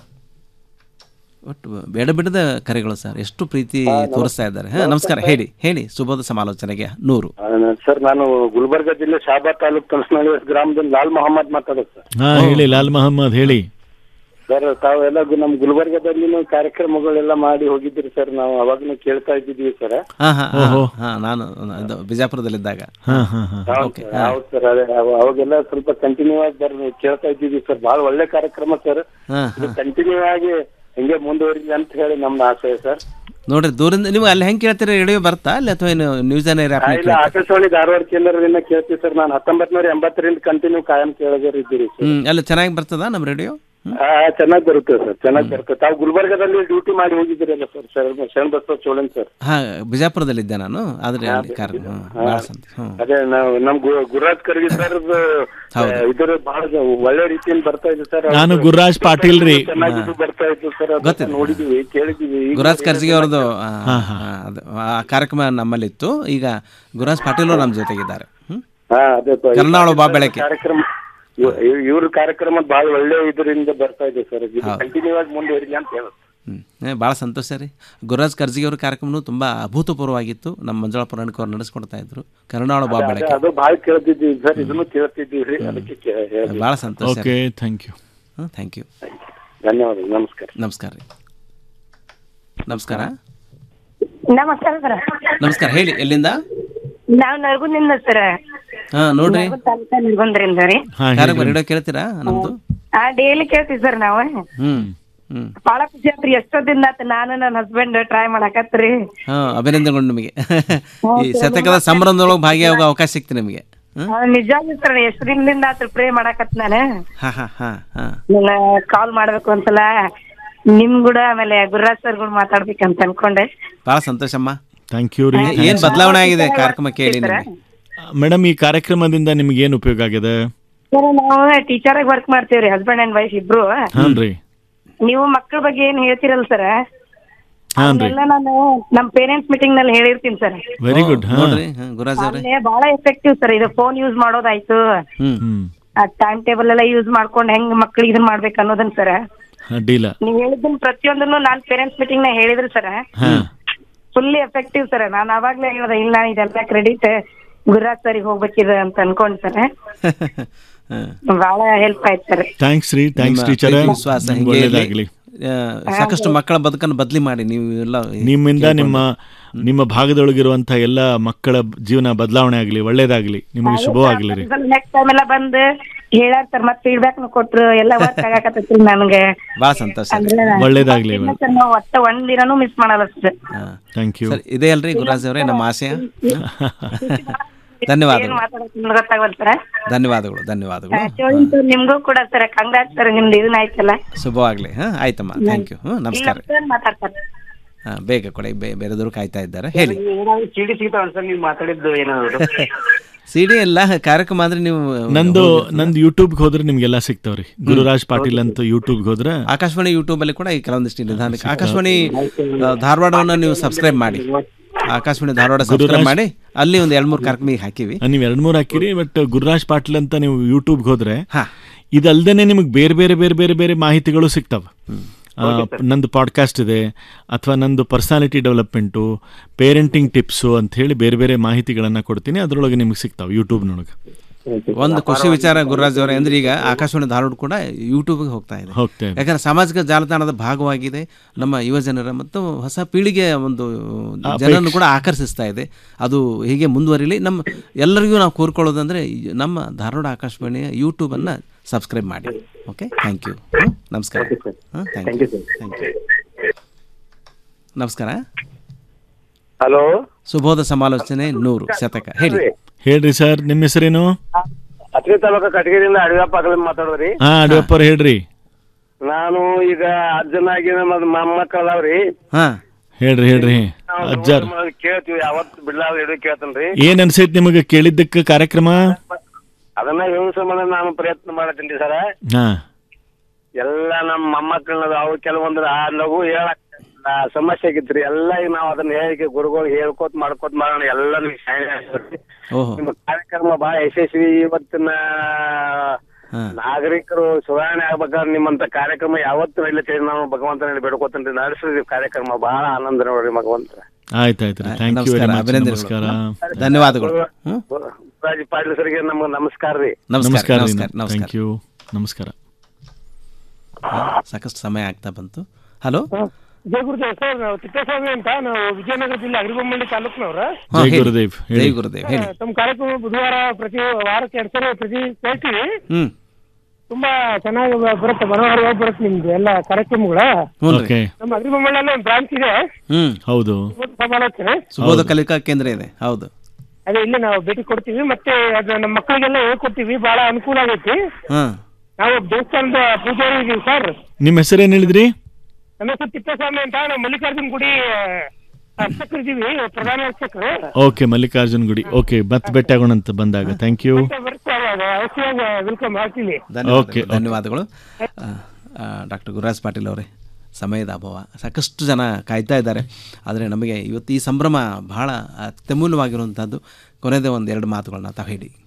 ಒಟ್ಟು ಬೇಡ ಬಿಡದ ಕರೆಗಳು ಸರ್ ಎಷ್ಟು ಪ್ರೀತಿ ತೋರಿಸ್ತಾ ಇದ್ದಾರೆ ಹಾ, ನಮಸ್ಕಾರ ಹೇಳಿ ಹೇಳಿ ಸುಬೋಧ ಸಮಾಲೋಚನೆಗೆ ನೂರು ಸರ್ ನಾನು ಗುಲ್ಬರ್ಗ ಜಿಲ್ಲೆ ಶಾಬಾದ್ ತಾಲೂಕ್ ಕನಸನಹಳ್ಳಿ ಗ್ರಾಮದಿಂದ ಲಾಲ್ ಮೊಹಮ್ಮದ್ ಮಾತಾಡೋದು ಸರ್ ಹಾ ಹೇಳಿ ಲಾಲ್ ಮಹಮ್ಮದ್ ಹೇಳಿ ಸರ್ ತಾವೆಲ್ಲ ಗು- ನಮ್ ಗುಲ್ಬರ್ಗದಲ್ಲಿ ಕಾರ್ಯಕ್ರಮಗಳೆಲ್ಲ ಮಾಡಿ ಹೋಗಿದ್ರಿ ಸರ್ ನಾವು ಅವಾಗನು ಕೇಳ್ತಾ ಇದ್ದಿದ್ವಿ ಸರ್ ಹಾ ಹಾ ಹಾ, ಓಹೋ. ಹಾ ನಾನು ಇದು ಬಿಜಾಪುರದಲ್ಲಿದ್ದಾಗ ಹಾ ಹಾ ಹಾ ಓಕೆ ಹೌದು ಸರ್ ಅದೇ ಅವ- ಅವಾಗೆಲ್ಲ ಸ್ವಲ್ಪ ಕಂಟಿನ್ಯೂ ಆಗಿ ಬರ್ ಕೇಳ್ತಾ ಇದ್ದಿದ್ವಿ ಸರ್ ಬಹಳ ಒಳ್ಳೆ ಕಾರ್ಯಕ್ರಮ ಸರ್ ಹಾ ಇದು ಕಂಟಿನ್ಯೂ ಆಗಿ ಹಿಂಗೆ ಮುಂದುವರಿಲಿ ಅಂತ ಹೇಳಿ ನಮ್ದು ಆಶಯ ಸರ್ ನೋಡ್ರಿ ದೂರಿಂದ ನೀವು ಅಲ್ಲಿ ಹೆಂಗ್ ಕೇಳ್ತೀರಾ ರೇಡಿಯೋ ಬರ್ತಾ ಅಲ್ಲಿ ಅಥವಾ ಏನು ನ್ಯೂಸ್ ಏನ್ ಆ, ಇಲ್ಲ ಆಕಾಶವಾಣಿ ಧಾರವಾಡ ಕೇಂದ್ರದಿಂದ ಕೇಳ್ತೀವಿ ಸರ್ ನಾನು ಹತ್ತೊಂಬತ್ ನೂರ ಎಂಬತ್ತರಿಂದ ಕಂಟಿನ್ಯೂ ಕಾಯಂ ಕೇಳೋದರ್ ಇದ್ದೀರಿ ಸರ್ ಹ್ಮ್ ಅಲ್ಲಿ ಚೆನ್ನಾಗಿ ಬರ್ತದ ನಮ್ಮ ರೇಡಿಯೋ ಚೆನ್ನಾಗಿ ಬರುತ್ತೆ ಸರ್ ಚೆನ್ನಾಗಿ ಬರುತ್ತೆ ತಾವು ಗುಲ್ಬರ್ಗದಲ್ಲಿ ಡ್ಯೂಟಿ ಮಾಡಿ ಹೋಗಿದ್ದೀರಲ್ಲ ಸರ್ ಶರಣ ಶರಣ ಬಸವ ಚೋಳನ್ ಸರ್ ಹಾ ಬಿಜಾಪುರದಲ್ಲಿದ್ದೆ ನಾನು ಆದ್ರೆ ಅಲ್ಲಿ ಕಾರ್ಯ ಹ್ಮ್, ಬಹಳ ಸಂತೋಷ ಹ್ಮ್ ಅದೇ ನಾವು ನಮ್ ಗು- ಗುರುರಾಜ್ ಕರ್ಗಿ ಸರ್ ಇದ್ರ ಬಹಳ ಒಳ್ಳೆ ರೀತಿಯಿಂದ ಬರ್ತಾ ಇದೆ ಸರ್ ನಾನು ಗುರುರಾಜ್ ಪಾಟೀಲ್ ರೀ. ಚೆನ್ನಾಗಿ ಇದು ಬರ್ತಾ ಇತ್ತು ಸರ್ ಅದನ್ನ ನೋಡಿದೀವಿ ಕೇಳಿದೀವಿ ಈಗ ಗುರುರಾಜ್ ಕರ್ಜಿಗೆ ಅವ್ರದ್ದು ಆ, ಆ, ಅದು, ಆ ಕಾರ್ಯಕ್ರಮ ನಮ್ಮಲ್ಲಿತ್ತು ಈಗ ಗುರುರಾಜ್ ಪಾಟೀಲ್ ಅವರು ನಮ್ಮ ಜೊತೆಗಿದ್ದಾರೆ ಹ್ಮ್ ಹಾ ಅದೇ ಪ- ಈ ಕರ್ನಾಳು ಬಾ ಬೆಳಕೆ ಕಾರ್ಯಕ್ರಮ ಇವ್- ಇವ್- ಇವ್ರ ಕಾರ್ಯಕ್ರಮ ಬಹಳ ಒಳ್ಳೆ ಇದರಿಂದ ಬರ್ತಾ ಇದೆ ಸರ್ ಇದು ಕಂಟಿನ್ಯೂ ಆಗಿ ಮುಂದುವರಿಲಿ ಅಂತ ಹೇಳಿ ಹ್ಮ್ ಏ, ಭಾಳ ಸಂತೋಷ ರೀ ಗುರುರಾಜ್ ಕರ್ಜಿಗೆ ಅವ್ರ ಕಾರ್ಯಕ್ರಮನೂ ತುಂಬ ಅಭೂತಪೂರ್ವವಾಗಿತ್ತು ನಮ್ಮ ಮಂಜುಳಾ ಪುರಾಣಿಕ ಅವ್ರು ನಡೆಸ್ಕೊಡ್ತಾ ಇದ್ರು ಕರುಣಾಳು ಬಾ ಅದೇ- ಬೆಳಕೆ ಅದು ಬಹಳ ಕೇಳ್ತಿದ್ದೀವಿ ಸರ್ ಇದನ್ನು ಕೇಳ್ತಿದ್ದೀವಿ ಅದಕ್ಕೆ ಕೇ- ಹೇಳ್ದೆ. ಭಾಳ ಸಂತೋಷ okay thank you thank you ಧನ್ಯವಾದ ನಮಸ್ಕಾರ ನಮಸ್ಕಾರ ರೀ ನಮಸ್ಕಾರ ನಮಸ್ಕಾರ ಸರ್ ನಮಸ್ಕಾರ ಹೇಳಿ ಎಲ್ಲಿಂದ ನಾವು ನರಗುಂದಿಂದ ಸರ್ ಹಾ ನೋಡ್ರಿ ತಾಲೂಕ ನರಗುಂದ್ರಿಂದ ರೀ ಕಾರ್ಯಕ್ರಮ ರೇಡಿಯೋ ಕೇಳ್ತೀರಾ ನಮ್ದು ಆ ಡೈಲಿ ಕೇಳ್ತೀವಿ ಸರ್ ನಾವು ಹ್ಮ್ ಹ್ಮ್ ಬಹಳ ಖುಷಿ ಆತ್ರಿ ಎಷ್ಟೊತ್ತಿಂದ ಆತ್ ನಾನು ನನ್ನ ಹಸ್ಬೆಂಡ್ ಟ್ರೈ ಮಾಡಕತ್ರಿ ಹಾ ಅಭಿನಂದನೆಗಳು ನಿಮಗೆ ಈ ಶತಕದ ಸಂಭ್ರಮದೊಳಗೆ ಭಾಗಿಯಾಗೋ ಅವಕಾಶ ಸಿಕ್ತು ನಿಮಗೆ ಹ್ಮ್ ನಿಜವಾಗ್ಲೂ ಸರ್ ಎಷ್ಟು ದಿನದಿಂದ ಆತ್ ಪ್ರೇ ಮಾಡಕತ್ ನಾನು ಹಾ ಹಾ ಹಾ ಹಾ ನನ್ನ ಕಾಲ್ ಮಾಡ್ಬೇಕು ಒಂದ್ಸಲ ನಿಮ್ ಕೂಡ ಆಮೇಲೆ ಗುರುರಾಜ್ ಸರ್ ಕೂಡ ಮಾತಾಡ್ಬೇಕಂತ ಅನ್ಕೊಂಡೆ ಭಾಳ ಸಂತೋಷಮ್ಮ ಥ್ಯಾಂಕ್ ಯು ರೀ ಏನ್ ಬದಲಾವಣೆ ಆಗಿದೆ ಕಾರ್ಯಕ್ರಮ ಕೇಳಿ ನಿಮಗೆ ಮೇಡಮ್ ಈ ಕಾರ್ಯಕ್ರಮದಿಂದ ನಿಮ್ಗೆ ಏನು ಉಪಯೋಗ ಆಗಿದೆ ಸರ್ ನಾವು ಟೀಚರ್ ಆಗಿ ವರ್ಕ್ ಮಾಡ್ತೇವ್ರಿ ಹಸ್ಬೆಂಡ್ ಅಂಡ್ ವೈಫ್ ಇಬ್ರು ಹಾನ್ರಿ ನೀವು ಮಕ್ಕಳ ಬಗ್ಗೆ ಏನ್ ಹೇಳ್ತಿರಲ್ಲ ಸರ್ ಹಾನ್ರಿ ಅದನ್ನೆಲ್ಲ ನಾನು ನಮ್ ಪೇರೆಂಟ್ಸ್ ಮೀಟಿಂಗ್ ನಲ್ಲಿ ಹೇಳಿರ್ತೀನಿ ಸರ್ ವೆರಿ ಗುಡ್ ಹಾ ನೋಡ್ರಿ ಹಾ, ಗುರುರಾಜ್ ಅವ್ರೆ ಅಲ್ಲೇ ಬಹಳ ಎಫೆಕ್ಟಿವ್ ಸರ್ ಇದು ಫೋನ್ ಯೂಸ್ ಮಾಡೋದಾಯ್ತು ಹ್ಮ್ ಹ್ಮ್ ಟೈಮ್ ಟೇಬಲ್ ಎಲ್ಲ ಯೂಸ್ ಮಾಡ್ಕೊಂಡು ಹೆಂಗ್ ಮಕ್ಳಿಗೆ ಇದನ್ ಮಾಡ್ಬೇಕು ಅನ್ನೋದನ್ ಸರ್ ಅಡ್ಡಿಲ್ಲ ನೀವ್ ಹೇಳಿದ್ದನ್ ಪ್ರತಿಯೊಂದನ್ನು ನಾನ್ ಪೇರೆಂಟ್ಸ್ ಮೀಟಿಂಗ್ ನ ಹೇಳಿದ್ರು ಸರ್ ಹಾ ಫುಲ್ಲಿ ಎಫೆಕ್ಟಿವ್ ಸರ್ ನಾನು ಅವಾಗ್ಲೇ ಹೇಳ್ದೆ ಇಲ್ಲ ಇದೆಲ್ಲ ಕ್ರೆಡಿಟ್ ಗುರುರಾಜ್ ಸರಿಗೆ ಹೋಗ್ಬೇಕಿದೆ ಅಂತ ಅನ್ಕೊಂಡ್ ಸರ್ ಬಹಳ ಹೆಲ್ಪ್ ಆಯ್ತು ಸರ್ ಥ್ಯಾಂಕ್ಸ್ ರೀ ಥ್ಯಾಂಕ್ಸ್ ನಿಮ್ಮ ಟೀಚರ್ ಪ್ರೀತಿ, ವಿಶ್ವಾಸ ಹಿಂಗೆ ಇರ್ಲಿ. ಒಳ್ಳೇದಾಗ್ಲಿ ಆ, ಸಾಕಷ್ಟು ಮಕ್ಕಳ ಬದುಕನ್ನು ಬದಲಿ ಮಾಡಿ ನೀವು ಎಲ್ಲ ನಿಮ್ಮಿಂದ ನಿಮ್ಮ ನಿಮ್ಮ ಭಾಗದೊಳಗಿರುವಂತ ಎಲ್ಲ ಮಕ್ಕಳ ಜೀವನ ಬದಲಾವಣೆ ಆಗಲಿ ಒಳ್ಳೇದಾಗ್ಲಿ ನಿಮಗೆ ಶುಭವಾಗ್ಲಿ ರೀ ನೆಕ್ಸ್ಟ್ ಟೈಮ್ ಎಲ್ಲ ಬಂದು ಹೇಳ್ಯಾರ ಸರ್ ಮತ್ ಫೀಡ್ಬ್ಯಾಕ್ ನು ಕೊಟ್ರು ಎಲ್ಲ ವರ್ಕ್ ಆಗಾಕತ್ತೈತ್ರಿ ನನ್ಗೆ ಭಾಳ ಸಂತೋಷ ಅಂದ್ರೆ ಒಳ್ಳೇದಾಗ್ಲಿ ಇಲ್ಲ ಸರ್ ನಾವು ಒಟ್ಟ ಒಂದ್ ದಿನಾನು ಮಿಸ್ ಮಾಡಲ್ಲ ಸರ್ ಥ್ಯಾಂಕ್ ಯು ಸರ್ ಇದೇ ಅಲ್ರಿ ಗುರುರಾಜ್ ಅವರೇ ನಮ್ಮ ಆಶಯ ಧನ್ಯವಾದಗಳು ಏನ್ ಮಾತಾಡೋದು ಗೊತ್ತಾಗಲ್ಲ ಸರ್ ಧನ್ಯವಾದಗಳು ಧನ್ಯವಾದಗಳು ಚೋಳಿನ್ ಸರ್ ನಿಮ್ಗೂ ಕೂಡ ಸರ್ ಕಂಗ್ರಾಟ್ ಸರ್ ನಿಮ್ದು ಇದನ್ನ ಆಯ್ತಲ್ಲ ಶುಭವಾಗ್ಲಿ ಹಾ ಆಯ್ತಮ್ಮ ಥ್ಯಾಂಕ್ ಯು ಹ್ಮ್ ನಮಸ್ಕಾರ ರೀ ಸರ್ ಮಾತಾಡ್ತಾರೆ ಹಾ ಬೇಗ ಕೊಡಿ ಬೇ- ಬೇರೆದವರು ಕಾಯ್ತಾ ಇದ್ದಾರೆ ಹೇಳಿ ಏನಾದ್ರು ಸಿಡಿ ಸಿಗ್ತಾವ ಸರ್ ನೀವು ಮಾತಾಡಿದ್ದು ಏನಾದ್ರು ಸಿ ಡಿ ಎಲ್ಲ ಕಾರ್ಯಕ್ರಮ ಅಂದ್ರೆ ನೀವು ನಂದು ನಂದು ಯೂಟ್ಯೂಬ್ಗೆ ಹೋದ್ರೆ ನಿಮ್ಗೆಲ್ಲ ಸಿಗ್ತಾವ್ರಿ ಗುರುರಾಜ್ ಪಾಟೀಲ್ ಅಂತ ಯೂಟ್ಯೂಬ್ಗೆ ಹೋದ್ರೆ ಆಕಾಶವಾಣಿ ಯೂಟ್ಯೂಬ್ ಅಲ್ಲಿ ಕೂಡ ಈ ಕೆಲವೊಂದಿಷ್ಟು ನಿಧಾನಕ್ಕೆ ಆಕಾಶವಾಣಿ ಆ, ಧಾರವಾಡವನ್ನ ನೀವು ಸಬ್ಸ್ಕ್ರೈಬ್ ಮಾಡಿ ಆಕಾಶವಾಣಿ ಧಾರವಾಡ ಸಬ್ಸ್ಕ್ರೈಬ್ ಗುರುರಾಜ್- ಮಾಡಿ ಅಲ್ಲಿ ಒಂದು ಎರಡ್ ಮೂರು ಕಾರ್ಯಕ್ರಮ ಈಗ ಹಾಕಿವಿ ನೀವು ಎರಡ್ ಮೂರು ಹಾಕಿರಿ ಬಟ್ ಗುರುರಾಜ್ ಪಾಟೀಲ್ ಅಂತ ನೀವು ಯೂಟ್ಯೂಬ್ಗೆ ಹೋದ್ರೆ ಇದಲ್ದೇನೆ ನಿಮಗೆ ಬೇರೆ ಬೇರೆ ಬೇರೆ ಬೇರೆ ಬೇರೆ ಮಾಹಿತಿಗಳು ಸಿಗ್ತಾವ ಆ, ನಂದು ಪಾಡ್ಕಾಸ್ಟ್ ಇದೆ ಅಥವಾ ನಂದು ಪರ್ಸನಾಲಿಟಿ ಡೆವಲಪ್ಮೆಂಟು ಪೇರೆಂಟಿಂಗ್ ಟಿಪ್ಸು ಅಂತ ಹೇಳಿ ಬೇರೆ ಬೇರೆ ಮಾಹಿತಿಗಳನ್ನು ಕೊಡ್ತೀನಿ ಅದರೊಳಗೆ ನಿಮಗೆ ಸಿಗ್ತಾವೆ ಯೂಟ್ಯೂಬ್ನೊಳಗೆ ಒಂದು ಖುಷಿ ವಿಚಾರ ಗುರುರಾಜ್ ಅವರೇ ಅಂದ್ರೆ ಈಗ ಆಕಾಶವಾಣಿ ಧಾರವಾಡ ಕೂಡ ಯೂಟ್ಯೂಬ್ಗೆ ಹೋಗ್ತಾ ಇದೆ ಹೋಗ್ತಾ ಇದೆ. ಯಾಕಂದ್ರೆ ಸಾಮಾಜಿಕ ಜಾಲತಾಣದ ಭಾಗವಾಗಿದೆ ನಮ್ಮ ಯುವ ಜನರ ಮತ್ತು ಹೊಸ ಪೀಳಿಗೆಯ ಒಂದು ಜನರನ್ನು ಕೂಡ ಆಕರ್ಷಿಸ್ತಾ ಇದೆ ಅದು ಹೀಗೆ ಮುಂದುವರಿಲಿ ನಮ್ಮ ಎಲ್ಲರಿಗೂ ನಾವು ಕೋರ್ಕೊಳ್ಳೋದಂದ್ರೆ ಈ ನಮ್ಮ ಧಾರವಾಡ ಆಕಾಶವಾಣಿಯ ಯೂಟ್ಯೂಬನ್ನು ಸಬ್ಸ್ಕ್ರೈಬ್ ಮಾಡಿ ಓಕೆ ಥ್ಯಾಂಕ್ ಯು ನಮಸ್ಕಾರ ಥ್ಯಾಂಕ್ ಯು ಥ್ಯಾಂಕ್ ಯು ನಮಸ್ಕಾರ ಹಲೋ ಸುಬೋಧ ಸಮಾಲೋಚನೆ ನೂರು ಶತಕ ಹೇಳಿ ಹೇಳ್ರಿ ಸರ್ ನಿಮ್ಮ ಹೆಸರೇನು ಹತ್ತನೇ ತಾಲೂಕು ಕಟಗಿರಿಯಿಂದ ಅಡಿಗಪ್ಪ ಆಗಲಿ ಮಾತಾಡೋದ್ರಿ ಹಾ ಅಡಿಯಪ್ಪರ್ ಹೇಳ್ರಿ ನಾನು ಈಗ ಅಜ್ಜನಾಗಿ ನಮ್ಮ ಮೊಮ್ಮಕ್ಕಳವ್ರಿ ಹಾ ಹೇಳ್ರಿ ಹೇಳ್ರಿ ಅಜ್ಜಾರ್ ಕೇಳ್ತೀವಿ ಯಾವತ್ತು ಬಿಡ್ಲಾರ ಹಿಡಿದು ಕೇಳ್ತೇನ್ರಿ ಏನ್ ಅನ್ಸೈತಿ ನಿಮಗೆ ಕೇಳಿದ್ದಕ್ಕೆ ಕಾರ್ಯಕ್ರಮ ಅದನ್ನ ಹೇಳೋ ಸಂಬಂಧ ನಾನು ಪ್ರಯತ್ನ ಮಾಡತ್ತೀನಿ ಸರ ಹಾ ಎಲ್ಲ ನಮ್ಮ ಮೊಮ್ಮಕ್ಕಳನ್ನ ಅವು ಕೆಲವೊಂದು ಆ ಲಘು ಹೇಳಕ್ ಆ ಸಮಸ್ಯೆ ಆಗಿತ್ರಿ ಎಲ್ಲ ಈಗ ನಾವು ಅದನ್ನ ಹೇಳಿ ಗುರುಗಳು ಹೇಳ್ಕೋತ್ ಮಾಡ್ಕೋತ್ ಮಾಡೋಣ ಎಲ್ಲ ನಿಮ್ಗೆ ಸಹಾಯ ಆಗ್ತೈತಿ. ಓಹೋ ನಿಮ್ಮ ಕಾರ್ಯಕ್ರಮ ಬಹಳ ಯಶಸ್ವಿ ಇವತ್ತಿನ ನಾಗರಿಕರು ಸುಧಾರಣೆ ಆಗ್ಬೇಕಾದ್ರೆ ನಿಮ್ಮಂತ ಕಾರ್ಯಕ್ರಮ ಯಾವತ್ತು ನಡೀತೇವೆ ನಾವು ಭಗವಂತನಲ್ಲಿ ಬೇಡ್ಕೋತೇನ್ರಿ ನಡೆಸಿದ್ವಿ ಕಾರ್ಯಕ್ರಮ ಬಹಳ ಆನಂದ ನೋಡ್ರಿ ಭಗವಂತ ಆಯ್ತಾಯ್ತು ಥ್ಯಾಂಕ್ ಯು ವೆರಿ ನಮಸ್ಕಾರ, ಮಚ್ ಅಭಿನಂದನೆಗಳು. ನಮಸ್ಕಾರ ಧನ್ಯವಾದಗಳು ಹ್ಮ್? ರಾಜ್ ಪಾಟೀಲ್ ಸರ್ಗೆ ನಮ್ಗೆ ನಮಸ್ಕಾರ ರೀ ನಮಸ್ಕಾರ ನಮಸ್ಕಾರ ನಮಸ್ಕಾರ ಥ್ಯಾಂಕ್ ಯು ನಮಸ್ಕಾರ ಸಾಕಷ್ಟು ಸಮಯ ಆಗ್ತಾ ಬಂತು ಹಲೋ ಜಯ ಗುರುದೇವ್ ಸರ್ ನಾವು ತಿಪ್ಪೇಸ್ವಾಮಿ ಅಂತ ನಾವು ವಿಜಯನಗರ ಜಿಲ್ಲೆ ಅಗ್ರಿಬೊಮ್ಮಳ್ಳಿ ತಾಲೂಕ್ನವ್ರ ಹಾ, ಜೈ ಹೇಳಿ. ಗುರುದೇವ್ ಹೇಳಿ. ಜೈ ಗುರುದೇವ್ ಹೇಳಿ ತಮ್ಮ ಕಾರ್ಯಕ್ರಮ ಬುಧವಾರ ಪ್ರತಿ ವಾರಕ್ಕೆ ಎರಡು ಸರಿ ಪ್ರತಿ ಕೇಳ್ತೀವಿ ಹ್ಮ್ ತುಂಬಾ ಚೆನ್ನಾಗಿ ಬರುತ್ತೆ ಮನೋಹರವಾಗಿ ಬರುತ್ತೆ ನಿಮ್ದು ಎಲ್ಲ ಕಾರ್ಯಕ್ರಮಗಳ ಓಕೆ ನಮ್ಮ ಅಗ್ರಿಬೊಮ್ಮಳ್ಳಲ್ಲಿ ಒಂದು ಬ್ರಾಂಚ್ ಇದೆ ಹ್ಮ್ ಹೌದು ಇವತ್ತು ಸಮಾಲೋಚನೆ ಸುಬೋಧ ಕಲಿಕಾ ಕೇಂದ್ರ ಇದೆ ಹೌದು ಅದೇ ಇಲ್ಲಿ ನಾವು ಭೇಟಿ ಕೊಡ್ತೀವಿ ಮತ್ತೆ ಅದು ನಮ್ಮ ಮಕ್ಕಳಿಗೆಲ್ಲ ಹೇಳ್ಕೊಡ್ತೀವಿ ಬಹಳ ಅನುಕೂಲ ಆಗೈತಿ ಹಾ ನಾವು ದೇವಸ್ಥಾನದ ಪೂಜಾರಿ ಇದೀವಿ ಸರ್ ನಿಮ್ಮ ಹೆಸರೇನು ಹೇಳಿದ್ರಿ ನಮ್ಮ ಹೆಸರು ತಿಪ್ಪೇಸ್ವಾಮಿ ಅಂತ ನಾವು ಮಲ್ಲಿಕಾರ್ಜುನ್ ಗುಡಿ ಅರ್ಚಕರು ಇದೀವಿ ಪ್ರಧಾನ ಅರ್ಚಕರು ಓಕೆ ಮಲ್ಲಿಕಾರ್ಜುನ್ ಗುಡಿ ಓಕೆ ಮತ್ತೆ ಭೇಟಿ ಆಗೋಣ ಅಂತ ಬಂದಾಗ ಥ್ಯಾಂಕ್ ಯು ಬರುತ್ತೆ ಅವಾಗ ಅವಶ್ಯವಾಗಿ ವೆಲ್ಕಮ್ ಮಾಡ್ತೀವಿ ಧನ್ಯವಾದಗಳು ಓಕೆ, ಓಕೆ. ಧನ್ಯವಾದಗಳು ಡಾಕ್ಟರ್ ಗುರುರಾಜ್ ಪಾಟೀಲ್ ಅವರೇ ಸಮಯದ ಅಭಾವ ಸಾಕಷ್ಟು ಜನ ಕಾಯ್ತಾ ಇದ್ದಾರೆ ಆದರೆ ನಮಗೆ ಇವತ್ತು ಈ ಸಂಭ್ರಮ ಬಹಳ ಅತ್ಯಮೂಲ್ಯವಾಗಿರುವಂಥದ್ದು ಕೊನೆಯದೇ ಒಂದು ಎರಡು ಮಾತುಗಳನ್ನ ತಾವು ಹೇಳಿ